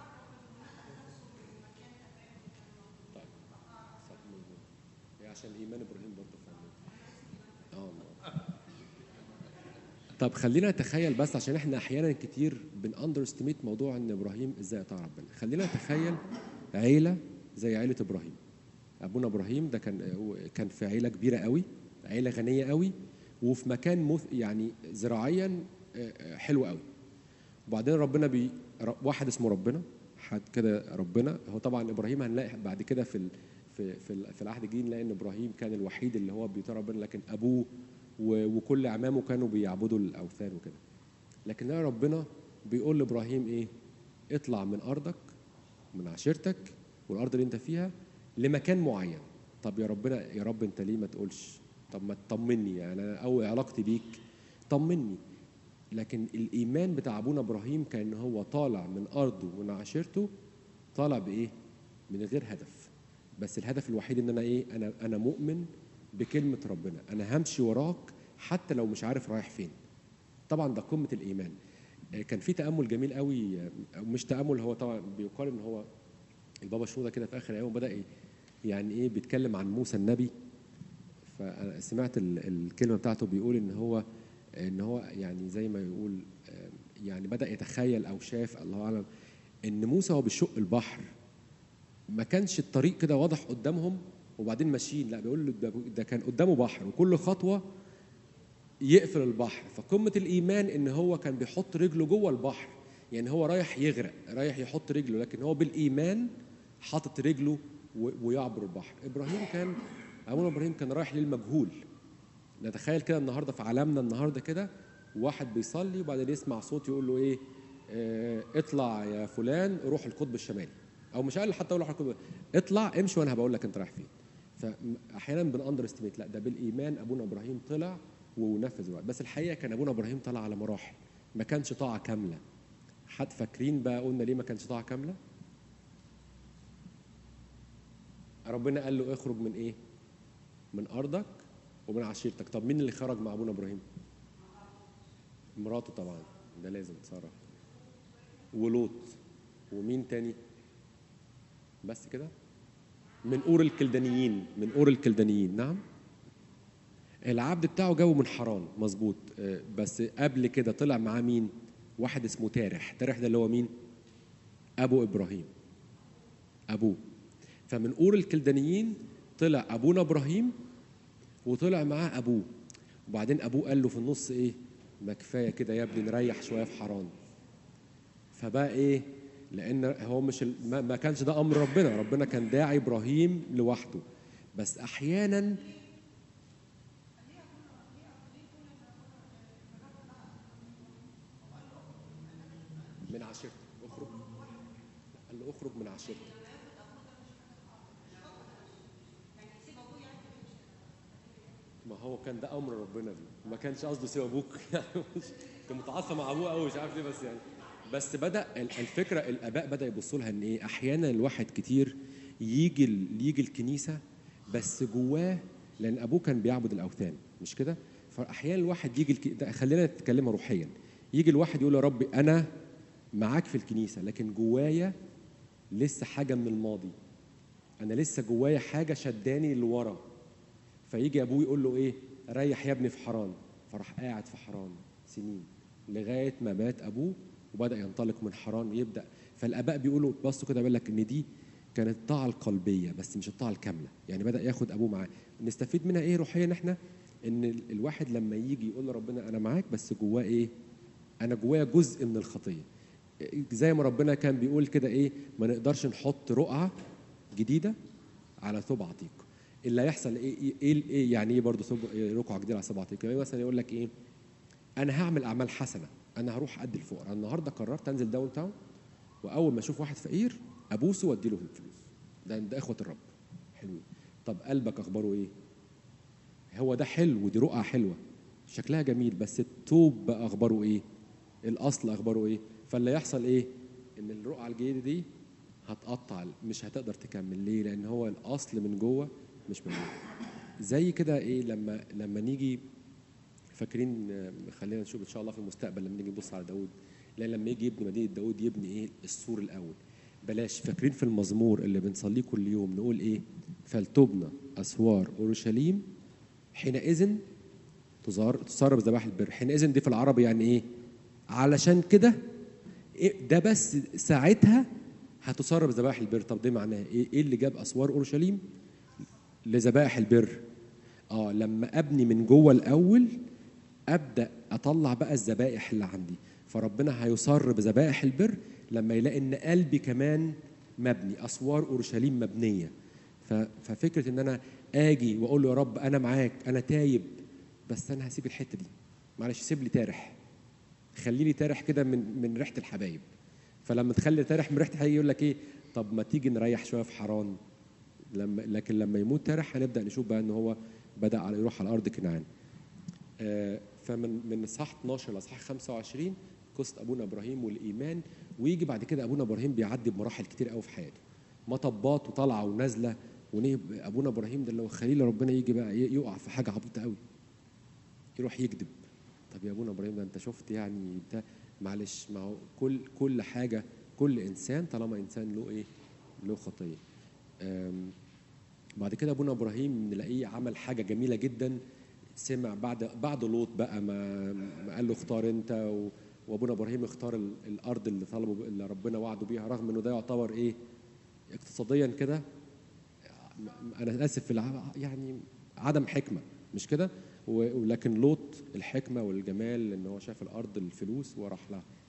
[SPEAKER 1] طيب صح مظبوط هي عشان ايمان ابراهيم برضه فاهم اه طب خلينا نتخيل بس عشان احنا احيانا كتير بن اندرستيميت موضوع ان ابراهيم ازاي اطاع ربنا خلينا نتخيل عيله زي عيله ابراهيم ابونا ابراهيم ده كان هو كان في عيله كبيره قوي عيله غنيه قوي وفي مكان مث يعني زراعيا آه، آه، حلو قوي وبعدين ربنا بي ر- واحد اسمه ربنا حد كده ربنا هو طبعا ابراهيم هنلاقي بعد كده في ال... في في, ال... في العهد الجديد نلاقي ان ابراهيم كان الوحيد اللي هو بيطيع ربنا لكن ابوه و... وكل اعمامه كانوا بيعبدوا الاوثان وكده لكن نلاقي ربنا بيقول لابراهيم ايه اطلع من ارضك من عشيرتك والارض اللي انت فيها لمكان معين طب يا ربنا يا رب انت ليه ما تقولش طب ما تطمني يعني انا اول علاقتي بيك طمني لكن الايمان بتاع ابونا ابراهيم كان ان هو طالع من ارضه ومن عشيرته طالع بايه من غير هدف بس الهدف الوحيد ان انا ايه انا انا مؤمن بكلمه ربنا انا همشي وراك حتى لو مش عارف رايح فين طبعا ده قمه الايمان آه، كان في تامل جميل قوي آه، أو مش تامل هو طبعا بيقال ان هو البابا شنودة كده في اخر ايام بدا إيه يعني ايه بيتكلم عن موسى النبي فانا سمعت ال- الكلمه بتاعته بيقول ان هو ان هو يعني زي ما يقول آه، يعني بدا يتخيل او شاف الله اعلم ان موسى هو بيشق البحر ما كانش الطريق كده واضح قدامهم وبعدين ماشيين لا بيقول له ده- ده كان قدامه بحر وكل خطوه يقفل البحر فقمه الايمان ان هو كان بيحط رجله جوه البحر يعني هو رايح يغرق رايح يحط رجله لكن هو بالايمان حاطط رجله و- ويعبر البحر ابراهيم كان ابونا ابراهيم كان رايح للمجهول نتخيل كده النهارده في عالمنا النهارده كده واحد بيصلي وبعدين يسمع صوت يقول له ايه آه اطلع يا فلان روح القطب الشمالي او مش قال حتى اقول له روح القطب اطلع امشي وانا هبقول لك انت رايح فين فاحيانا بنأندر استيميت لا ده بالايمان ابونا ابراهيم طلع ونفذ الوعد بس الحقيقه كان ابونا ابراهيم طلع على مراحل ما كانش طاعه كامله حد فاكرين بقى قلنا ليه ما كانش طاعه كامله ربنا قال له اخرج من ايه من ارضك ومن عشيرتك طب مين اللي خرج مع ابونا ابراهيم مراته طبعا ده لازم ساره ولوط ومين تاني بس كده من اور الكلدانيين من اور الكلدانيين نعم العبد بتاعه جابه من حران مظبوط آه، بس قبل كده طلع معاه مين واحد اسمه تارح تارح ده اللي هو مين ابو ابراهيم ابوه فمن اور الكلدانيين طلع ابونا ابراهيم وطلع معاه ابوه وبعدين ابوه قال له في النص ايه ما كفايه كده يا ابني نريح شويه في حران فبقى ايه لان هو مش ال- ما ما كانش ده امر ربنا ربنا كان داعي ابراهيم لوحده بس احيانا من عشيرتك اخرج قال له اخرج من عشيرتك ما هو كان ده امر ربنا دي ما كانش قصده سيب ابوك يعني مش كان متعاطف مع ابوه قوي مش عارف ليه بس يعني بس بدا ال- الفكره الاباء بدا يبصوا لها ان ايه احيانا الواحد كتير يجي ال- يجي الكنيسه بس جواه لان ابوه كان بيعبد الاوثان مش كده فاحيانا الواحد يجي الك... ده خلينا نتكلمها روحيا يجي الواحد يقول يا رب انا معاك في الكنيسه لكن جوايا لسه حاجه من الماضي انا لسه جوايا حاجه شداني لورا فيجي ابوه يقول له ايه ريح يا ابني في حران فراح قاعد في حران سنين لغايه ما مات ابوه وبدا ينطلق من حران يبدا فالاباء بيقولوا بصوا كده بيقول لك ان دي كانت الطاعه القلبيه بس مش الطاعه الكامله يعني بدا ياخد ابوه معاه نستفيد منها ايه روحيا احنا ان ال- الواحد لما يجي يقول لربنا انا معاك بس جواه ايه انا جوايا جزء من الخطيه زي ما ربنا كان بيقول كده ايه ما نقدرش نحط رقعه جديده على ثوب عتيق اللي هيحصل ايه ايه, إيه, إيه يعني ايه برضه ثوب إيه رقعه جديده على ثوب عتيق يعني مثلا يقول لك ايه انا هعمل اعمال حسنه انا هروح ادي الفقراء أنا النهارده قررت انزل داون تاون واول ما اشوف واحد فقير ابوسه وادي له الفلوس ده ده اخوه الرب حلوين طب قلبك اخباره ايه هو ده حلو ودي رقعه حلوه شكلها جميل بس التوب بقى اخباره ايه الاصل اخباره ايه فاللي يحصل ايه ان الرقعه الجديده دي هتقطع مش هتقدر تكمل ليه لان هو الاصل من جوه مش من جوه زي كده ايه لما لما نيجي فاكرين آه، خلينا نشوف ان شاء الله في المستقبل لما نيجي نبص على داود لان لما يجي يبني مدينه داود يبني ايه السور الاول بلاش فاكرين في المزمور اللي بنصليه كل يوم نقول ايه فلتبنى اسوار اورشليم حينئذ تزار تسرب ذبائح البر حينئذ دي في العربي يعني ايه علشان كده إيه ده بس ساعتها هتسرب ذبائح البر طب ده معناها ايه ايه اللي جاب اسوار اورشليم لذبائح البر اه لما ابني من جوه الاول ابدا اطلع بقى الذبائح اللي عندي فربنا هيصر بذبائح البر لما يلاقي ان قلبي كمان مبني اسوار اورشليم مبنيه ف- ففكره ان انا اجي واقول له يا رب انا معاك انا تايب بس انا هسيب الحته دي معلش سيب لي تارح خلي لي تارح كده من من ريحه الحبايب فلما تخلي تارح من ريحه الحبايب يقول لك ايه طب ما تيجي نريح شويه في حران لما لكن لما يموت تارح هنبدا نشوف بقى ان هو بدا على يروح على ارض كنعان آه، فمن من اصحاح 12 لاصحاح 25 قصه ابونا ابراهيم والايمان ويجي بعد كده ابونا ابراهيم بيعدي بمراحل كتير قوي في حياته مطبات وطالعه ونازله ونيه ابونا ابراهيم ده لو خليل ربنا يجي بقى ي- يقع في حاجه عبيطه قوي يروح يكذب طب يا ابونا ابراهيم ده انت شفت يعني ده معلش ما هو كل كل حاجه كل انسان طالما انسان له ايه له خطيه أم، بعد كده ابونا ابراهيم نلاقيه عمل حاجه جميله جدا سمع بعد بعد لوط بقى ما, ما قال له اختار انت و وابونا ابراهيم اختار ال- الارض اللي طلبوا اللي ربنا وعده بيها رغم انه ده يعتبر ايه اقتصاديا كده انا اسف في الع- يعني عدم حكمه مش كده و- ولكن لوط الحكمه والجمال ان هو شاف الارض الفلوس وراح لها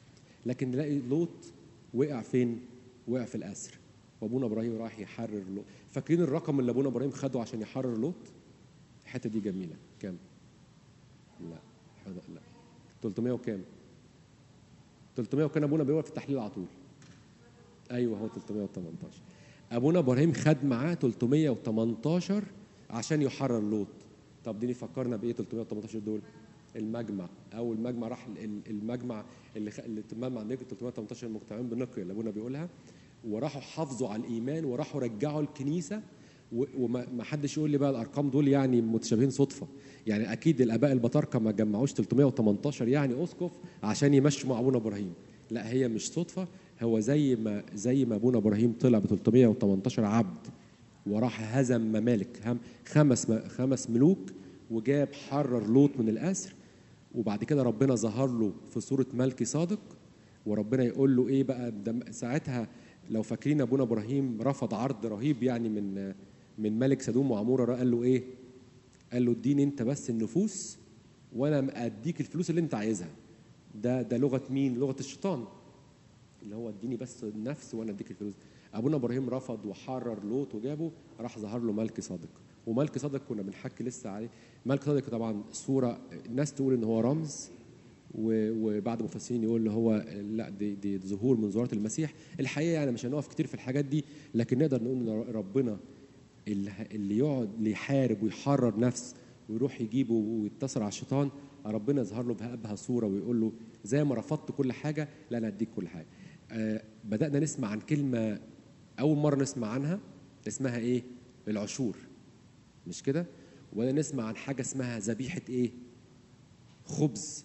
[SPEAKER 1] لكن نلاقي لوط وقع فين وقع في الاسر وابونا ابراهيم راح يحرر لوط فاكرين الرقم اللي ابونا ابراهيم خده عشان يحرر لوط الحته دي جميله كام لا حد- لا 300 وكام 300 وكان ابونا بيقول في التحليل على طول ايوه هو 318 ابونا ابراهيم خد معاه 318 عشان يحرر لوط طب دي فكرنا بايه 318 دول المجمع اول مجمع راح ال- ال- المجمع اللي خ... اللي تمام نجم 318 المجتمعين بنقي اللي ابونا بيقولها وراحوا حافظوا على الايمان وراحوا رجعوا الكنيسه و- وما ما حدش يقول لي بقى الارقام دول يعني متشابهين صدفه يعني اكيد الاباء البطاركه ما جمعوش 318 يعني اسقف عشان يمشوا مع ابونا ابراهيم لا هي مش صدفه هو زي ما زي ما ابونا ابراهيم طلع ب 318 عبد وراح هزم ممالك هم خمس م- خمس ملوك وجاب حرر لوط من الاسر وبعد كده ربنا ظهر له في صوره ملكي صادق وربنا يقول له ايه بقى ده ساعتها لو فاكرين ابونا ابراهيم رفض عرض رهيب يعني من من ملك سدوم وعموره قال له ايه؟ قال له اديني انت بس النفوس وانا اديك الفلوس اللي انت عايزها ده ده لغه مين؟ لغه الشيطان اللي هو اديني بس النفس وانا اديك الفلوس ابونا ابراهيم رفض وحرر لوط وجابه راح ظهر له ملك صادق وملك صادق كنا بنحكي لسه عليه ملك صادق طبعا صوره الناس تقول ان هو رمز و- وبعض المفسرين يقول ان هو لا دي, دي ظهور من ظهورات المسيح الحقيقه يعني مش هنقف كتير في الحاجات دي لكن نقدر نقول ان ربنا اللي اللي يقعد اللي يحارب ويحرر نفس ويروح يجيبه ويتصل على الشيطان ربنا يظهر له بأبهى صوره ويقول له زي ما رفضت كل حاجه لا انا اديك كل حاجه آه بدانا نسمع عن كلمه اول مره نسمع عنها اسمها ايه العشور مش كده ولا نسمع عن حاجه اسمها ذبيحه ايه خبز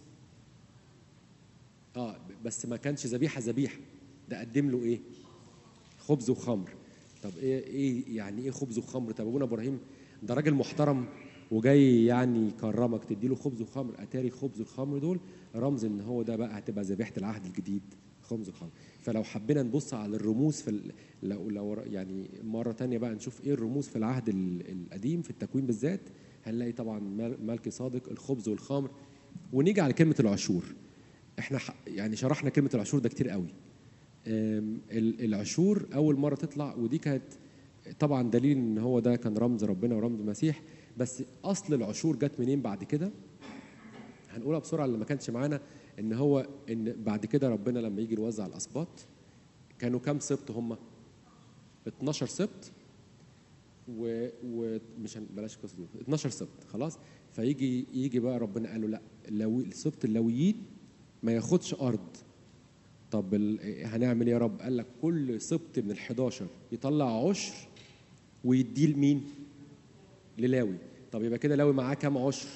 [SPEAKER 1] اه بس ما كانش ذبيحه ذبيحه ده قدم له ايه خبز وخمر طب ايه ايه يعني ايه خبز وخمر طب ابونا ابراهيم ده راجل محترم وجاي يعني يكرمك تديله خبز وخمر اتاري خبز الخمر دول رمز ان هو ده بقى هتبقى ذبيحه العهد الجديد خبز وخمر فلو حبينا نبص على الرموز في ال... لو لو يعني مره تانية بقى نشوف ايه الرموز في العهد ال- القديم في التكوين بالذات هنلاقي طبعا مل- ملك صادق الخبز والخمر ونيجي على كلمه العشور احنا ح- يعني شرحنا كلمه العشور ده كتير قوي أم، ال- العشور اول مره تطلع ودي كانت طبعا دليل ان هو ده كان رمز ربنا ورمز المسيح بس اصل العشور جت منين بعد كده هنقولها بسرعه اللي ما كانش معانا ان هو ان بعد كده ربنا لما يجي يوزع الاسباط كانوا كام سبط هم 12 سبط و- ومش هن- بلاش القصه دي 12 سبط خلاص فيجي يجي بقى ربنا قال له لا لو سبط اللاويين ما ياخدش ارض طب ال- هنعمل ايه يا رب قال لك كل سبط من ال11 يطلع عشر ويديه لمين للاوي طب يبقى كده لاوي معاه كام عشر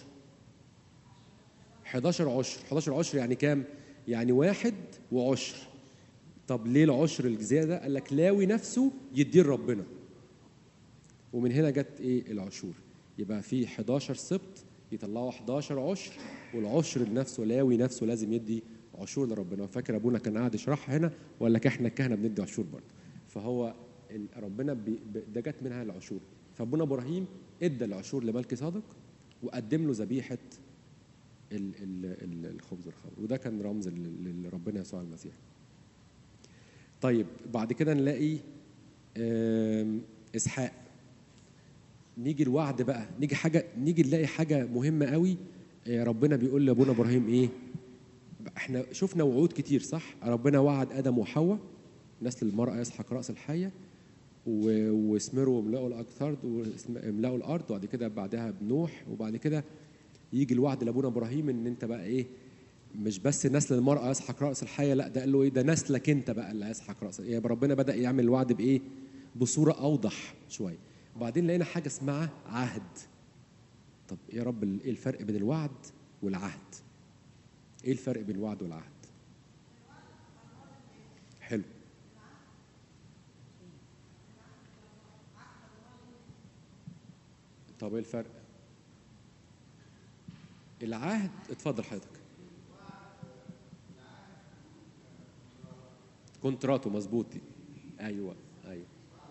[SPEAKER 1] 11 عشر 11 عشر يعني كام يعني واحد وعشر طب ليه العشر الزياده قال لك لاوي نفسه يديه لربنا ومن هنا جت ايه العشور يبقى في 11 سبط يطلعوا 11 عشر والعشر لنفسه لاوي نفسه لازم يدي عشور لربنا فاكر ابونا كان قاعد يشرحها هنا ولا لك احنا الكهنه بندي عشور برضه فهو ال- ربنا بي ب- ده جت منها العشور فابونا ابراهيم ادى العشور لملك صادق وقدم له ذبيحه ال- ال- ال- الخبز والخمر وده كان رمز ل- لربنا يسوع المسيح طيب بعد كده نلاقي آم، اسحاق نيجي الوعد بقى نيجي حاجه نيجي نلاقي حاجه مهمه قوي آه، ربنا بيقول لابونا ابراهيم ايه احنا شفنا وعود كتير صح ربنا وعد ادم وحواء نسل المراه يسحق راس الحيه و- واسمروا واملأوا الارض واملأوا الارض وبعد كده بعدها بنوح وبعد كده يجي الوعد لابونا ابراهيم ان انت بقى ايه مش بس نسل المرأة يسحق رأس الحية لا ده قال له ايه ده نسلك انت بقى اللي هيسحق رأس يعني ربنا بدأ يعمل الوعد بايه بصورة أوضح شوية وبعدين لقينا حاجة اسمها عهد طب يا رب ال- ايه الفرق بين الوعد والعهد ايه الفرق بين الوعد والعهد حلو طب ايه الفرق العهد اتفضل حضرتك كونتراتو مظبوط دي ايوه ايوه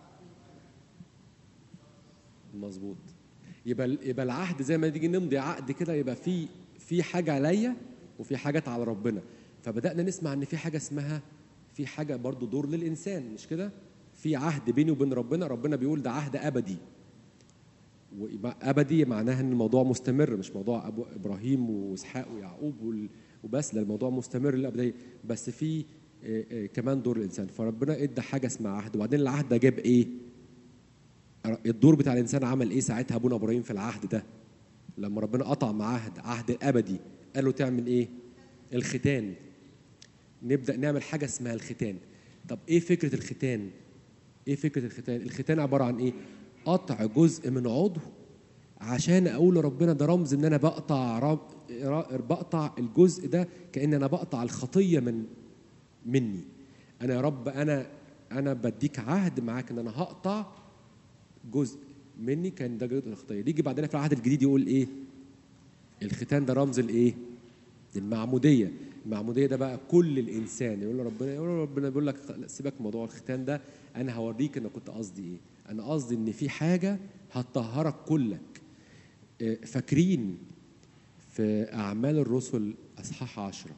[SPEAKER 1] مظبوط يبقى يبقى العهد زي ما تيجي نمضي عقد كده يبقى في في حاجه عليا وفي حاجات على ربنا فبدانا نسمع ان في حاجه اسمها في حاجه برضو دور للانسان مش كده في عهد بيني وبين ربنا ربنا بيقول ده عهد ابدي ويبقى ابدي معناها ان الموضوع مستمر مش موضوع ابو ابراهيم واسحاق ويعقوب وال- وبس لا الموضوع مستمر للابديه بس في آه، آه، كمان دور الانسان فربنا ادى حاجه اسمها عهد وبعدين العهد ده جاب ايه الدور بتاع الانسان عمل ايه ساعتها ابونا ابراهيم في العهد ده لما ربنا قطع مع عهد عهد الابدي قال له تعمل ايه الختان نبدا نعمل حاجه اسمها الختان طب ايه فكره الختان ايه فكره الختان الختان عباره عن ايه قطع جزء من عضو عشان اقول لربنا ده رمز ان انا بقطع رب بقطع الجزء ده كان انا بقطع الخطيه من مني انا يا رب انا انا بديك عهد معاك ان انا هقطع جزء مني كان ده جزء الخطيه يجي بعدين في العهد الجديد يقول ايه الختان ده رمز الايه المعموديه المعموديه ده بقى كل الانسان يقول له ربنا يقول له ربنا بيقول لك خ- سيبك من موضوع الختان ده انا هوريك انا كنت قصدي ايه انا قصدي ان في حاجه هتطهرك كلك آه، فاكرين في اعمال الرسل اصحاح عشرة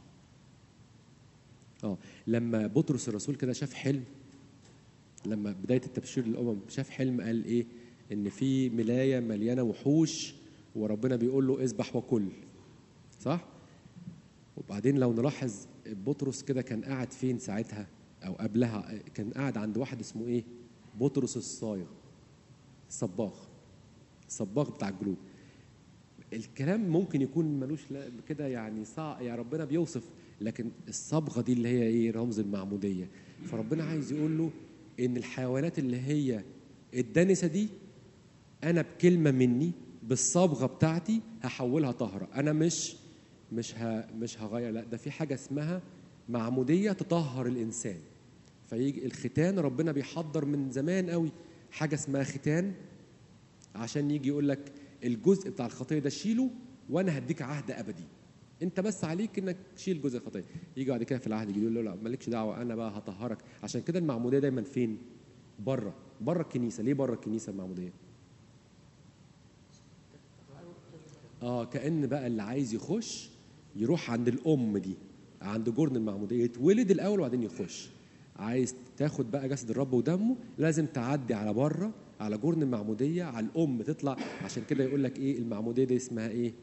[SPEAKER 1] اه لما بطرس الرسول كده شاف حلم لما بدايه التبشير للامم شاف حلم قال ايه ان في ملايه مليانه وحوش وربنا بيقول له اذبح وكل صح وبعدين لو نلاحظ بطرس كده كان قاعد فين ساعتها او قبلها كان قاعد عند واحد اسمه ايه بطرس الصايغ الصباغ الصباغ بتاع الجلود الكلام ممكن يكون ملوش لا- كده يعني صعب يا ربنا بيوصف لكن الصبغه دي اللي هي ايه رمز المعموديه فربنا عايز يقول له ان الحيوانات اللي هي الدنسه دي انا بكلمه مني بالصبغه بتاعتي هحولها طهره انا مش مش ه مش هغير لا ده في حاجه اسمها معموديه تطهر الانسان فيجي الختان ربنا بيحضر من زمان قوي حاجه اسمها ختان عشان يجي يقول لك الجزء بتاع الخطيه ده شيله وانا هديك عهد ابدي انت بس عليك انك تشيل جزء الخطيه يجي بعد كده في العهد الجديد يقول له لا مالكش دعوه انا بقى هطهرك عشان كده المعموديه دايما فين بره بره الكنيسه ليه بره الكنيسه المعموديه اه كان بقى اللي عايز يخش يروح عند الام دي عند جرن المعموديه يتولد الاول وبعدين يخش عايز تاخد بقى جسد الرب ودمه لازم تعدي على بره على جرن المعموديه على الام تطلع عشان كده يقول لك ايه المعموديه دي اسمها ايه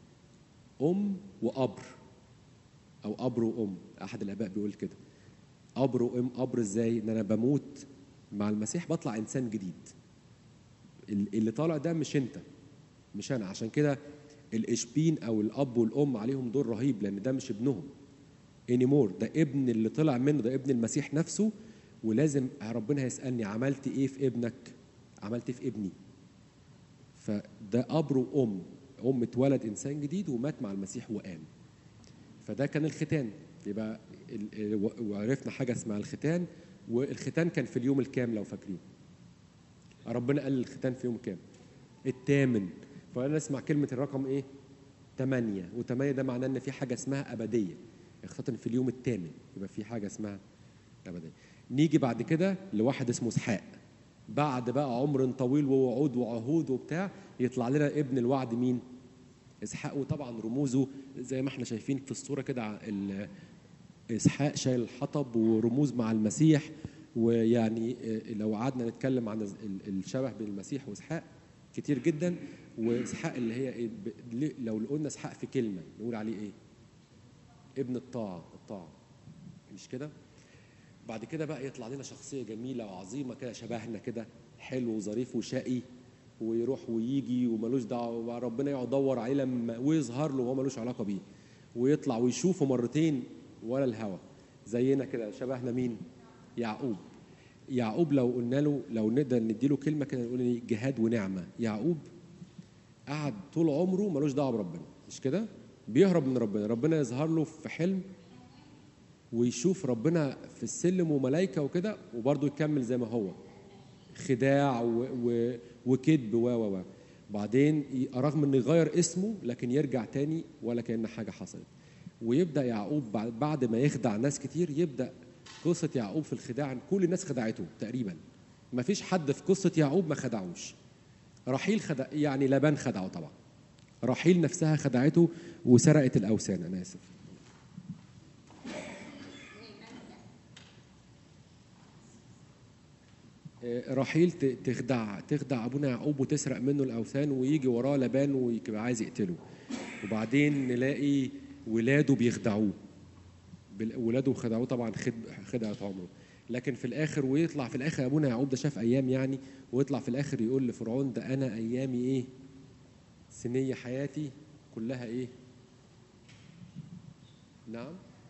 [SPEAKER 1] ام وقبر او قبر وام احد الاباء بيقول كده قبر وام قبر ازاي ان انا بموت مع المسيح بطلع انسان جديد ال- اللي طالع ده مش انت مش انا عشان كده الاشبين او الاب والام عليهم دور رهيب لان ده مش ابنهم انيمور ده ابن اللي طلع منه ده ابن المسيح نفسه ولازم ربنا هيسالني عملت ايه في ابنك عملت ايه في ابني فده اب وام ام اتولد انسان جديد ومات مع المسيح وقام فده كان الختان يبقى ال- ال- و- وعرفنا حاجه اسمها الختان والختان كان في اليوم الكام لو فاكرين ربنا قال الختان في يوم كام الثامن فانا اسمع كلمه الرقم ايه ثمانية وثمانية ده معناه ان في حاجه اسمها ابديه اختتن في اليوم الثامن يبقى في حاجه اسمها ابديه نيجي بعد كده لواحد اسمه اسحاق بعد بقى عمر طويل ووعود وعهود وبتاع يطلع لنا ابن الوعد مين اسحاق وطبعا رموزه زي ما احنا شايفين في الصوره كده ع- ال- اسحاق شايل الحطب ورموز مع المسيح ويعني آه، لو قعدنا نتكلم عن الز- ال- الشبه بين المسيح واسحاق كتير جدا واسحاق اللي هي إيه ب- ليه- لو قلنا اسحاق في كلمه نقول عليه ايه؟ ابن الطاعه الطاعه مش كده؟ بعد كده بقى يطلع لنا شخصيه جميله وعظيمه كده شبهنا كده حلو وظريف وشقي ويروح ويجي وملوش دعوه وربنا يقعد يدور عليه لما ويظهر له وهو ملوش علاقه بيه ويطلع ويشوفه مرتين ولا الهوى زينا كده شبهنا مين؟ يعقوب يعقوب لو قلنا له لو نقدر نديله كلمه كده نقول إيه؟ جهاد ونعمه يعقوب قعد طول عمره ملوش دعوه بربنا مش كده؟ بيهرب من ربنا ربنا يظهر له في حلم ويشوف ربنا في السلم وملائكه وكده وبرضه يكمل زي ما هو خداع و... و... وكذب و و و بعدين ي- رغم انه يغير اسمه لكن يرجع تاني ولا كأن حاجه حصلت ويبدا يعقوب بعد- بعد ما يخدع ناس كتير يبدا قصه يعقوب في الخداع إن كل الناس خدعته تقريبا ما فيش حد في قصه يعقوب ما خدعوش رحيل خدع يعني لبان خدعه طبعا رحيل نفسها خدعته وسرقت الاوثان انا اسف آه، رحيل ت- تخدع تخدع ابونا يعقوب وتسرق منه الاوثان ويجي وراه لبان ويبقى عايز يقتله وبعدين نلاقي ولاده بيخدعوه بال- ولاده خدعوه طبعا خد- خدعه عمره لكن في الاخر ويطلع في الاخر ابونا يعقوب ده شاف ايام يعني ويطلع في الاخر يقول لفرعون ده انا ايامي ايه سنيه حياتي كلها ايه نعم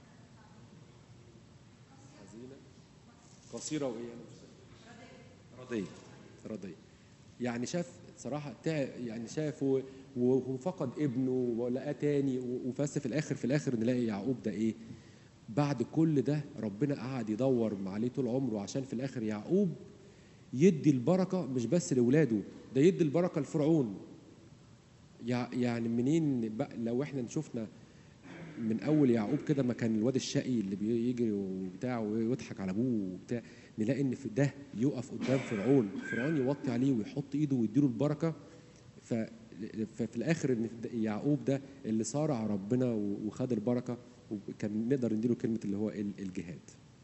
[SPEAKER 1] حزينه قصيره وايه انا مش فاهم. رضيه رضيه يعني شاف صراحه تعب يعني شاف و- و- وفقد ابنه ولقاه تاني و- وبس في الاخر في الاخر نلاقي يعقوب ده ايه بعد كل ده ربنا قعد يدور عليه طول عمره عشان في الاخر يعقوب يدي البركه مش بس لاولاده ده يدي البركه لفرعون يع- يعني منين بقى لو احنا شفنا من اول يعقوب كده ما كان الواد الشقي اللي بيجري وبتاع ويضحك على ابوه وبتاع نلاقي ان في ده يقف قدام فرعون فرعون يوطي عليه ويحط ايده ويديله البركه ف ففي الاخر ان ده- يعقوب ده اللي صارع ربنا و- وخد البركه وكان نقدر نديله كلمه اللي هو ال- الجهاد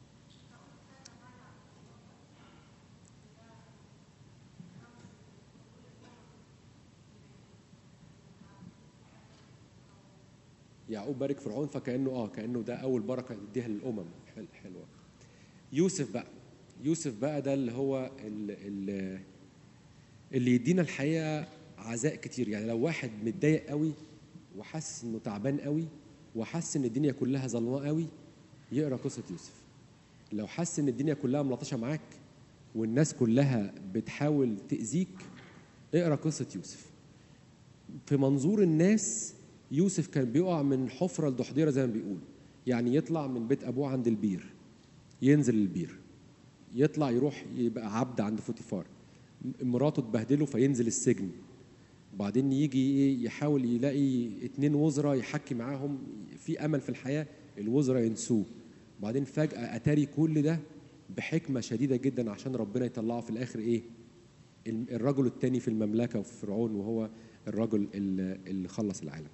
[SPEAKER 1] يعقوب بارك فرعون فكانه اه كانه ده اول بركه يديها للامم حل حلوه يوسف بقى يوسف بقى ده اللي هو اللي, اللي يدينا الحقيقه عزاء كتير يعني لو واحد متضايق قوي وحاسس انه تعبان قوي وحاسس ان الدنيا كلها ظلماء قوي يقرا قصه يوسف لو حاسس ان الدنيا كلها ملطشه معاك والناس كلها بتحاول تاذيك اقرا قصه يوسف في منظور الناس يوسف كان بيقع من حفرة لدحضيرة زي ما بيقولوا يعني يطلع من بيت أبوه عند البير ينزل البير يطلع يروح يبقى عبد عند فوتيفار م- مراته تبهدله فينزل السجن وبعدين يجي إيه يحاول يلاقي اتنين وزراء يحكي معاهم في أمل في الحياة الوزراء ينسوه وبعدين فجأة أتاري كل ده بحكمة شديدة جدا عشان ربنا يطلعه في الآخر إيه الم- الرجل الثاني في المملكة وفي فرعون وهو الرجل اللي اللي خلص العالم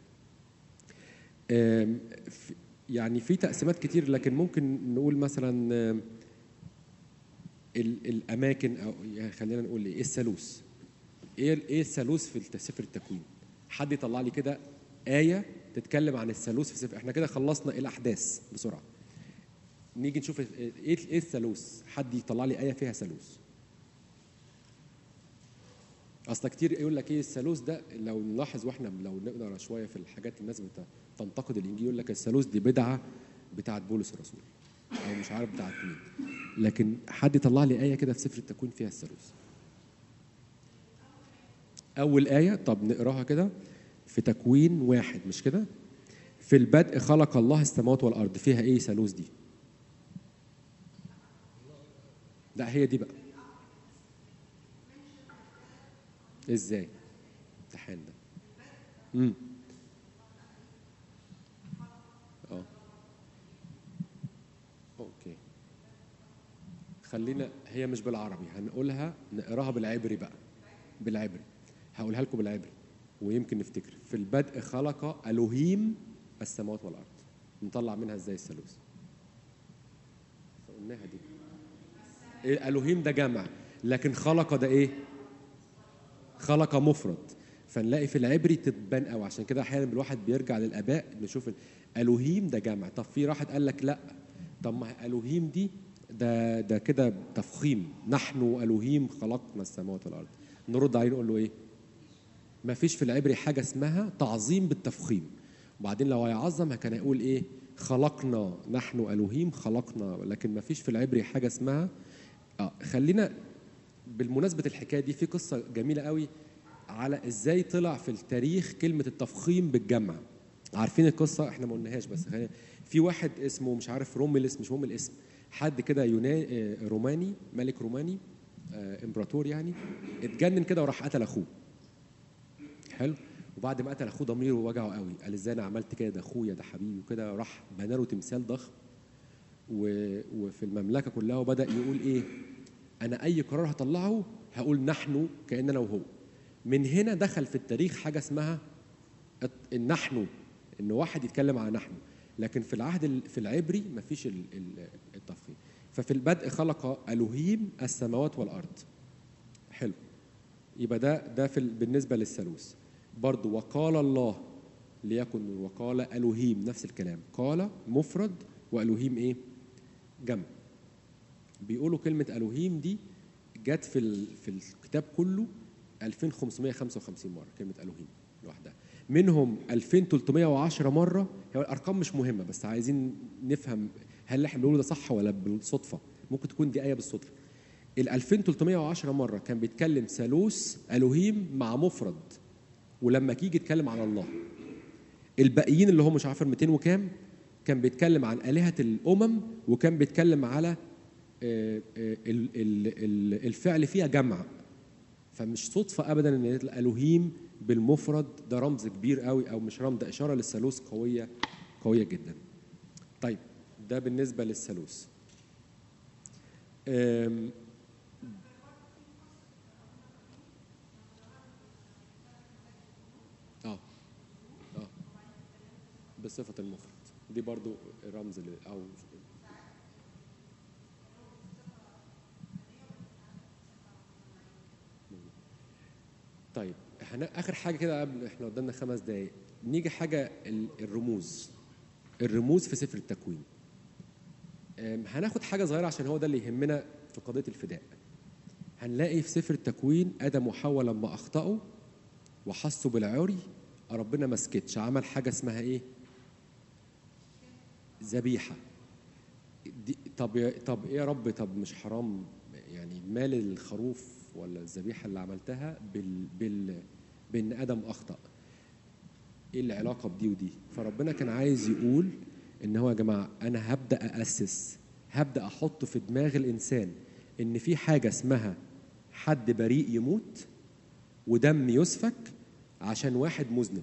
[SPEAKER 1] آم، في- يعني في تقسيمات كتير لكن ممكن نقول مثلا آم، ال- الاماكن او يعني خلينا نقول ايه الثالوث ايه ايه الثالوث في الت- سفر التكوين حد يطلع لي كده ايه تتكلم عن الثالوث في سفر احنا كده خلصنا الاحداث بسرعه نيجي نشوف ايه ايه الثالوث حد يطلع لي ايه فيها ثالوث اصل كتير يقول لك ايه الثالوث ده لو نلاحظ واحنا لو نقرا شويه في الحاجات الناس بت- تنتقد الانجيل يقول لك الثالوث دي بدعه بتاعت بولس الرسول او مش عارف بتاعت مين لكن حد يطلع لي ايه كده في سفر التكوين فيها الثالوث اول ايه طب نقراها كده في تكوين واحد مش كده في البدء خلق الله السماوات والارض فيها ايه ثالوث دي لا هي دي بقى ازاي امتحان ده امم اه اوكي خلينا هي مش بالعربي هنقولها نقراها بالعبري بقى بالعبري هقولها لكم بالعبري ويمكن نفتكر في البدء خلق الوهيم السماوات والارض نطلع منها ازاي الثالوث قلناها دي إيه الوهيم ده جمع لكن خلق ده ايه خلق مفرد فنلاقي في العبري تتبان قوي عشان كده احيانا الواحد بيرجع للاباء نشوف الوهيم ده جمع طب في واحد قال لك لا طب ما الوهيم دي ده ده كده تفخيم نحن الوهيم خلقنا السماوات والارض نرد عليه نقول له ايه ما فيش في العبري حاجه اسمها تعظيم بالتفخيم وبعدين لو هيعظم كان يقول ايه خلقنا نحن الوهيم خلقنا لكن ما فيش في العبري حاجه اسمها اه خلينا بالمناسبه الحكايه دي في قصه جميله قوي على ازاي طلع في التاريخ كلمه التفخيم بالجمع عارفين القصه احنا ما قلناهاش بس خلينا في واحد اسمه مش عارف روميلس مش مهم الاسم حد كده يوناني آه، روماني ملك روماني آه، امبراطور يعني اتجنن كده وراح قتل اخوه حلو وبعد ما قتل اخوه ضميره وجعه قوي قال ازاي انا عملت كده ده اخويا ده حبيبي وكده راح بنى له تمثال ضخم و... وفي المملكه كلها وبدا يقول ايه انا اي قرار هطلعه هقول نحن كان انا وهو من هنا دخل في التاريخ حاجه اسمها الت- النحن ان واحد يتكلم عن نحن لكن في العهد ال- في العبري مفيش ال- ال- التفخيم
[SPEAKER 3] ففي البدء خلق الوهيم السماوات والارض حلو يبقى ده ده في ال- بالنسبه للثالوث برضو وقال الله ليكن نور وقال الوهيم نفس الكلام قال مفرد والوهيم ايه جمع بيقولوا كلمه الوهيم دي جت في ال- في الكتاب كله 2555 مره كلمه الوهيم لوحدها منهم 2310 مره هي الارقام مش مهمه بس عايزين نفهم هل اللي احنا بنقوله ده صح ولا بالصدفه ممكن تكون دي ايه بالصدفه ال 2310 مره كان بيتكلم ثالوث الوهيم مع مفرد ولما يجي يتكلم عن الله الباقيين اللي هم مش عارف 200 وكام كان بيتكلم عن آلهة الأمم وكان بيتكلم على آه، آه، ال- ال- ال- الفعل فيها جمع فمش صدفة أبدا إن الألوهيم بالمفرد ده رمز كبير قوي أو مش رمز ده إشارة للثالوث قوية قوية جدا طيب ده بالنسبة للثالوث آم، اه اه بصفة المفرد دي برضو رمز ل- أو طيب احنا اخر حاجه كده قبل احنا قدامنا خمس دقايق نيجي حاجه ال- الرموز الرموز في سفر التكوين أم، هناخد حاجه صغيره عشان هو ده اللي يهمنا في قضيه الفداء هنلاقي في سفر التكوين ادم وحواء لما اخطاوا وحسوا بالعري ربنا ما سكتش عمل حاجه اسمها ايه ذبيحه دي طب يا- طب ايه يا رب طب مش حرام يعني مال الخروف ولا الذبيحه اللي عملتها بال بال بان ادم اخطا ايه العلاقه بدي ودي فربنا كان عايز يقول ان هو يا جماعه انا هبدا اسس هبدا احط في دماغ الانسان ان في حاجه اسمها حد بريء يموت ودم يسفك عشان واحد مذنب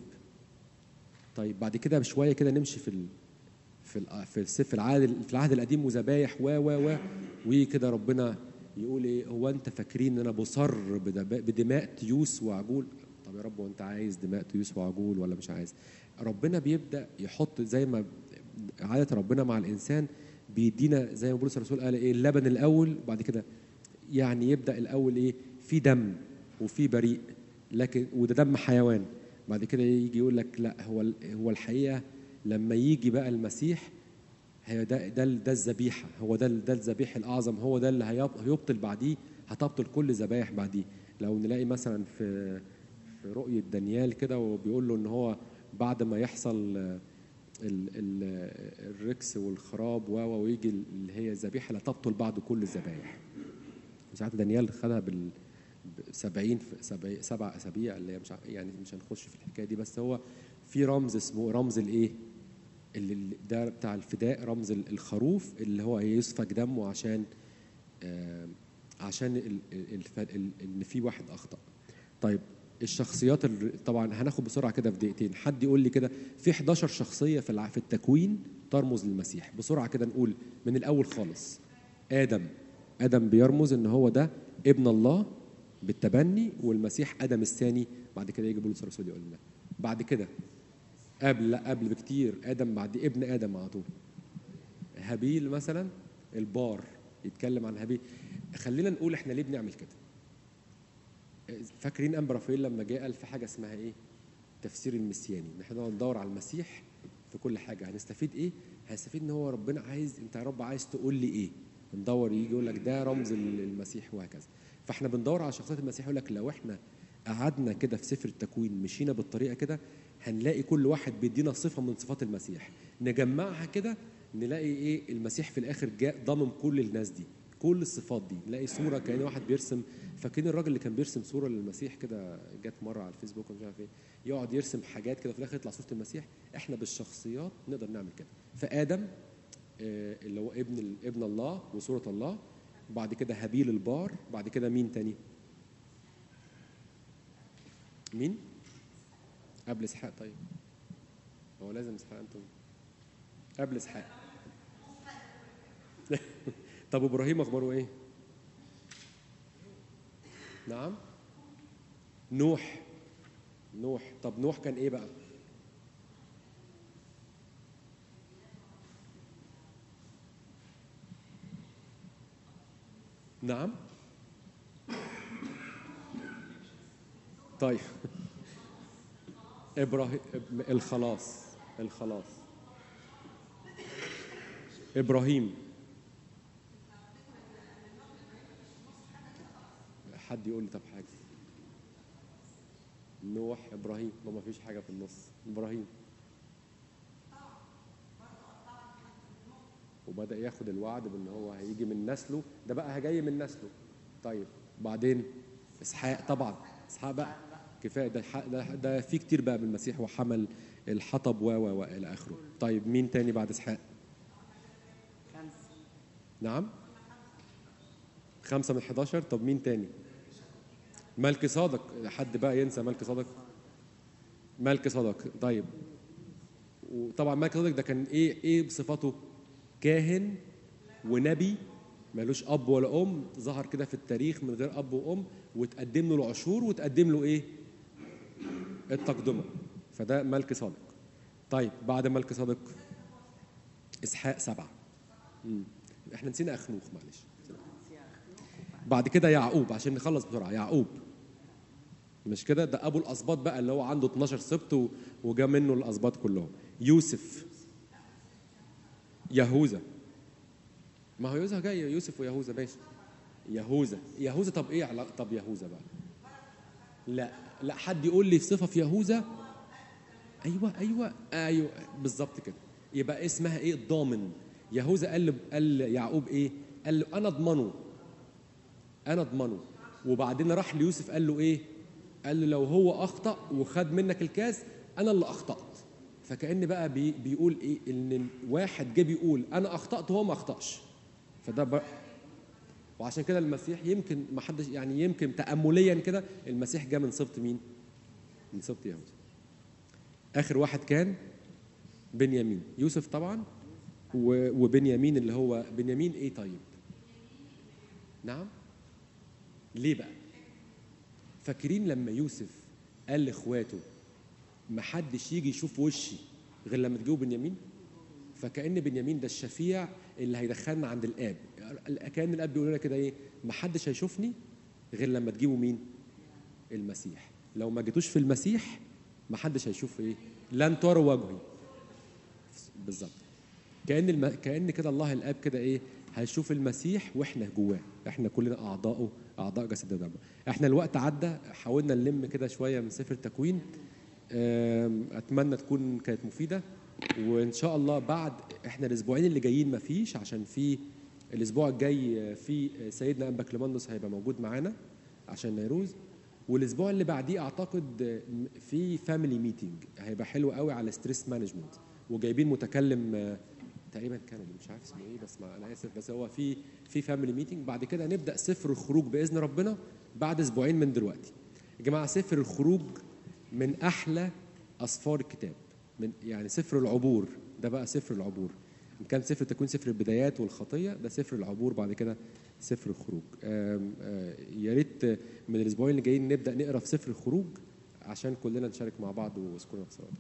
[SPEAKER 3] طيب بعد كده بشويه كده نمشي في ال... في ال... في السف العهد في العهد القديم وذبايح و و و وكده ربنا يقول ايه هو انت فاكرين ان انا بصر بدب- بدماء تيوس وعجول طب يا رب وانت عايز دماء تيوس وعجول ولا مش عايز ربنا بيبدا يحط زي ما عاده ربنا مع الانسان بيدينا زي ما بولس الرسول قال ايه اللبن الاول وبعد كده يعني يبدا الاول ايه في دم وفي بريء لكن وده دم حيوان بعد كده يجي يقول لك لا هو ال- هو الحقيقه لما يجي بقى المسيح هي ده ده ده الذبيحه هو ده ده الذبيح الاعظم هو ده اللي هيب- هيبطل بعديه هتبطل كل ذبايح بعديه لو نلاقي مثلا في في رؤيه دانيال كده وبيقول له ان هو بعد ما يحصل آه، ال- ال- الركس والخراب و و ويجي اللي هي الذبيحه لا تبطل بعد كل الذبايح وساعات دانيال خدها بال ب 70 في 70 سبع اسابيع اللي هي مش ع- يعني مش هنخش في الحكايه دي بس هو في رمز اسمه رمز الايه؟ اللي اللي- ده بتاع الفداء رمز ال- الخروف اللي هو يسفك دمه عشان آه، عشان ال- ال- الف- ال- ان في واحد اخطا. طيب الشخصيات ال- طبعا هناخد بسرعه كده في دقيقتين حد يقول لي كده في 11 شخصيه في الع- في التكوين ترمز للمسيح بسرعه كده نقول من الاول خالص ادم ادم بيرمز ان هو ده ابن الله بالتبني والمسيح ادم الثاني بعد كده يجي بولس الرسول يقول لنا بعد كده قبل لا قبل بكتير ادم بعد ابن ادم على طول هابيل مثلا البار يتكلم عن هابيل خلينا نقول احنا ليه بنعمل كده فاكرين ام رافائيل لما جه قال في حاجه اسمها ايه تفسير المسياني ان احنا نقعد ندور على المسيح في كل حاجه هنستفيد ايه هنستفيد ان هو ربنا عايز انت يا رب عايز تقول لي ايه ندور يجي يقول لك ده رمز المسيح وهكذا فاحنا بندور على شخصيات المسيح يقول لك لو احنا قعدنا كده في سفر التكوين مشينا بالطريقه كده هنلاقي كل واحد بيدينا صفه من صفات المسيح نجمعها كده نلاقي ايه المسيح في الاخر جاء ضمن كل الناس دي كل الصفات دي نلاقي صوره كان واحد بيرسم فاكرين الراجل اللي كان بيرسم صوره للمسيح كده جت مره على الفيسبوك ومش عارف ايه يقعد يرسم حاجات كده في الاخر يطلع صوره المسيح احنا بالشخصيات نقدر نعمل كده فادم آه، اللي هو ابن ال- ابن الله وصوره الله بعد كده هابيل البار بعد كده مين تاني مين قبل اسحاق طيب هو لازم اسحاق انتم قبل اسحاق طب ابراهيم اخباره ايه نعم نوح نوح طب نوح كان ايه بقى نعم طيب ابراهيم الخلاص الخلاص ابراهيم حد يقول لي طب حاجه نوح ابراهيم ما ما فيش حاجه في النص ابراهيم وبدا ياخد الوعد بان هو هيجي من نسله ده بقى جاي من نسله طيب بعدين اسحاق طبعا اسحاق بقى كفايه ده ح- ده, ده في كتير بقى من المسيح وحمل الحطب و و و الى اخره طيب مين تاني بعد اسحاق نعم خمسة من 11 طب مين تاني ملك صادق حد بقى ينسى ملك صادق ملك صادق طيب وطبعا ملك صادق ده كان ايه ايه بصفاته كاهن ونبي ملوش اب ولا ام ظهر كده في التاريخ من غير اب وام وتقدم له العشور وتقدم له ايه التقدمه فده ملك صادق طيب بعد ملك صادق اسحاق سبعه مم. احنا نسينا اخنوخ معلش بعد كده يعقوب عشان نخلص بسرعه يعقوب مش كده ده ابو الاسباط بقى اللي هو عنده 12 سبط و- وجا منه الاسباط كلهم يوسف يهوذا ما هو يهوذا جاي يوسف ويهوذا ماشي يهوذا يهوذا طب ايه علاقه طب يهوذا بقى لا لا حد يقول لي صفه في يهوذا ايوه ايوه ايوه بالظبط كده يبقى اسمها ايه ضامن يهوذا قال ل- قال يعقوب ايه قال له انا اضمنه انا اضمنه وبعدين راح ليوسف قال له ايه قال له لو هو اخطا وخد منك الكاس انا اللي اخطات فكان بقى بي بيقول ايه ان واحد جه بيقول انا اخطات وهو ما اخطاش فده بقى وعشان كده المسيح يمكن ما حدش يعني يمكن تامليا كده المسيح جه من سبط مين من سبط يهوذا اخر واحد كان بنيامين يوسف طبعا و- وبنيامين اللي هو بنيامين ايه طيب نعم ليه بقى فاكرين لما يوسف قال لاخواته ما حدش يجي يشوف وشي غير لما تجيبوا بنيامين فكأن بنيامين ده الشفيع اللي هيدخلنا عند الاب كأن الاب بيقول لنا كده ايه ما حدش هيشوفني غير لما تجيبوا مين المسيح لو ما جيتوش في المسيح ما حدش هيشوف ايه لن تروا وجهي بالظبط كأن الم... كأن كده الله الاب كده ايه هيشوف المسيح واحنا جواه احنا كلنا اعضائه اعضاء جسد ودمه احنا الوقت عدى حاولنا نلم كده شويه من سفر التكوين أم، اتمنى تكون كانت مفيده وان شاء الله بعد احنا الاسبوعين اللي جايين ما فيش عشان في الاسبوع الجاي في سيدنا انبا كليماندوس هيبقى موجود معانا عشان نيروز والاسبوع اللي بعديه اعتقد في فاميلي ميتنج هيبقى حلو قوي على ستريس مانجمنت وجايبين متكلم آه، تقريبا كندي مش عارف اسمه ايه بس ما انا اسف بس هو في في فاميلي ميتنج بعد كده نبدا سفر الخروج باذن ربنا بعد اسبوعين من دلوقتي يا جماعه سفر الخروج من احلى اسفار الكتاب من يعني سفر العبور ده بقى سفر العبور ان كان سفر تكون سفر البدايات والخطيه ده سفر العبور بعد كده سفر الخروج آم، آه، يا ريت من الاسبوعين اللي جايين نبدا نقرا في سفر الخروج عشان كلنا نشارك مع بعض واذكرنا في صلاتكم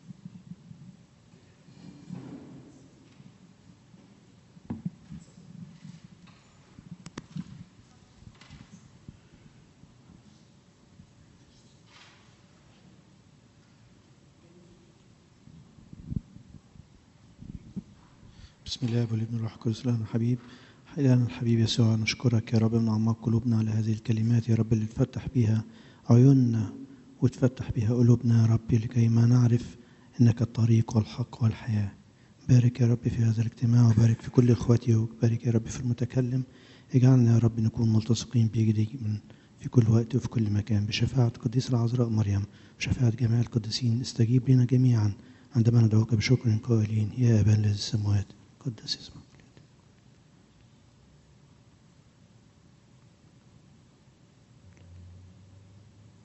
[SPEAKER 4] بسم الله والابن والروح القدس لنا الحبيب إلهنا الحبيب يسوع نشكرك يا رب من أعماق قلوبنا على هذه الكلمات يا رب اللي تفتح بها عيوننا وتفتح بها قلوبنا يا رب لكي ما نعرف إنك الطريق والحق والحياة بارك يا رب في هذا الاجتماع وبارك في كل إخواتي وبارك يا رب في المتكلم اجعلنا يا رب نكون ملتصقين بيك من في كل وقت وفي كل مكان بشفاعة قديس العذراء مريم وشفاعة جميع القديسين استجيب لنا جميعا عندما ندعوك بشكر قائلين يا أبا الذي السماوات قدس اسمك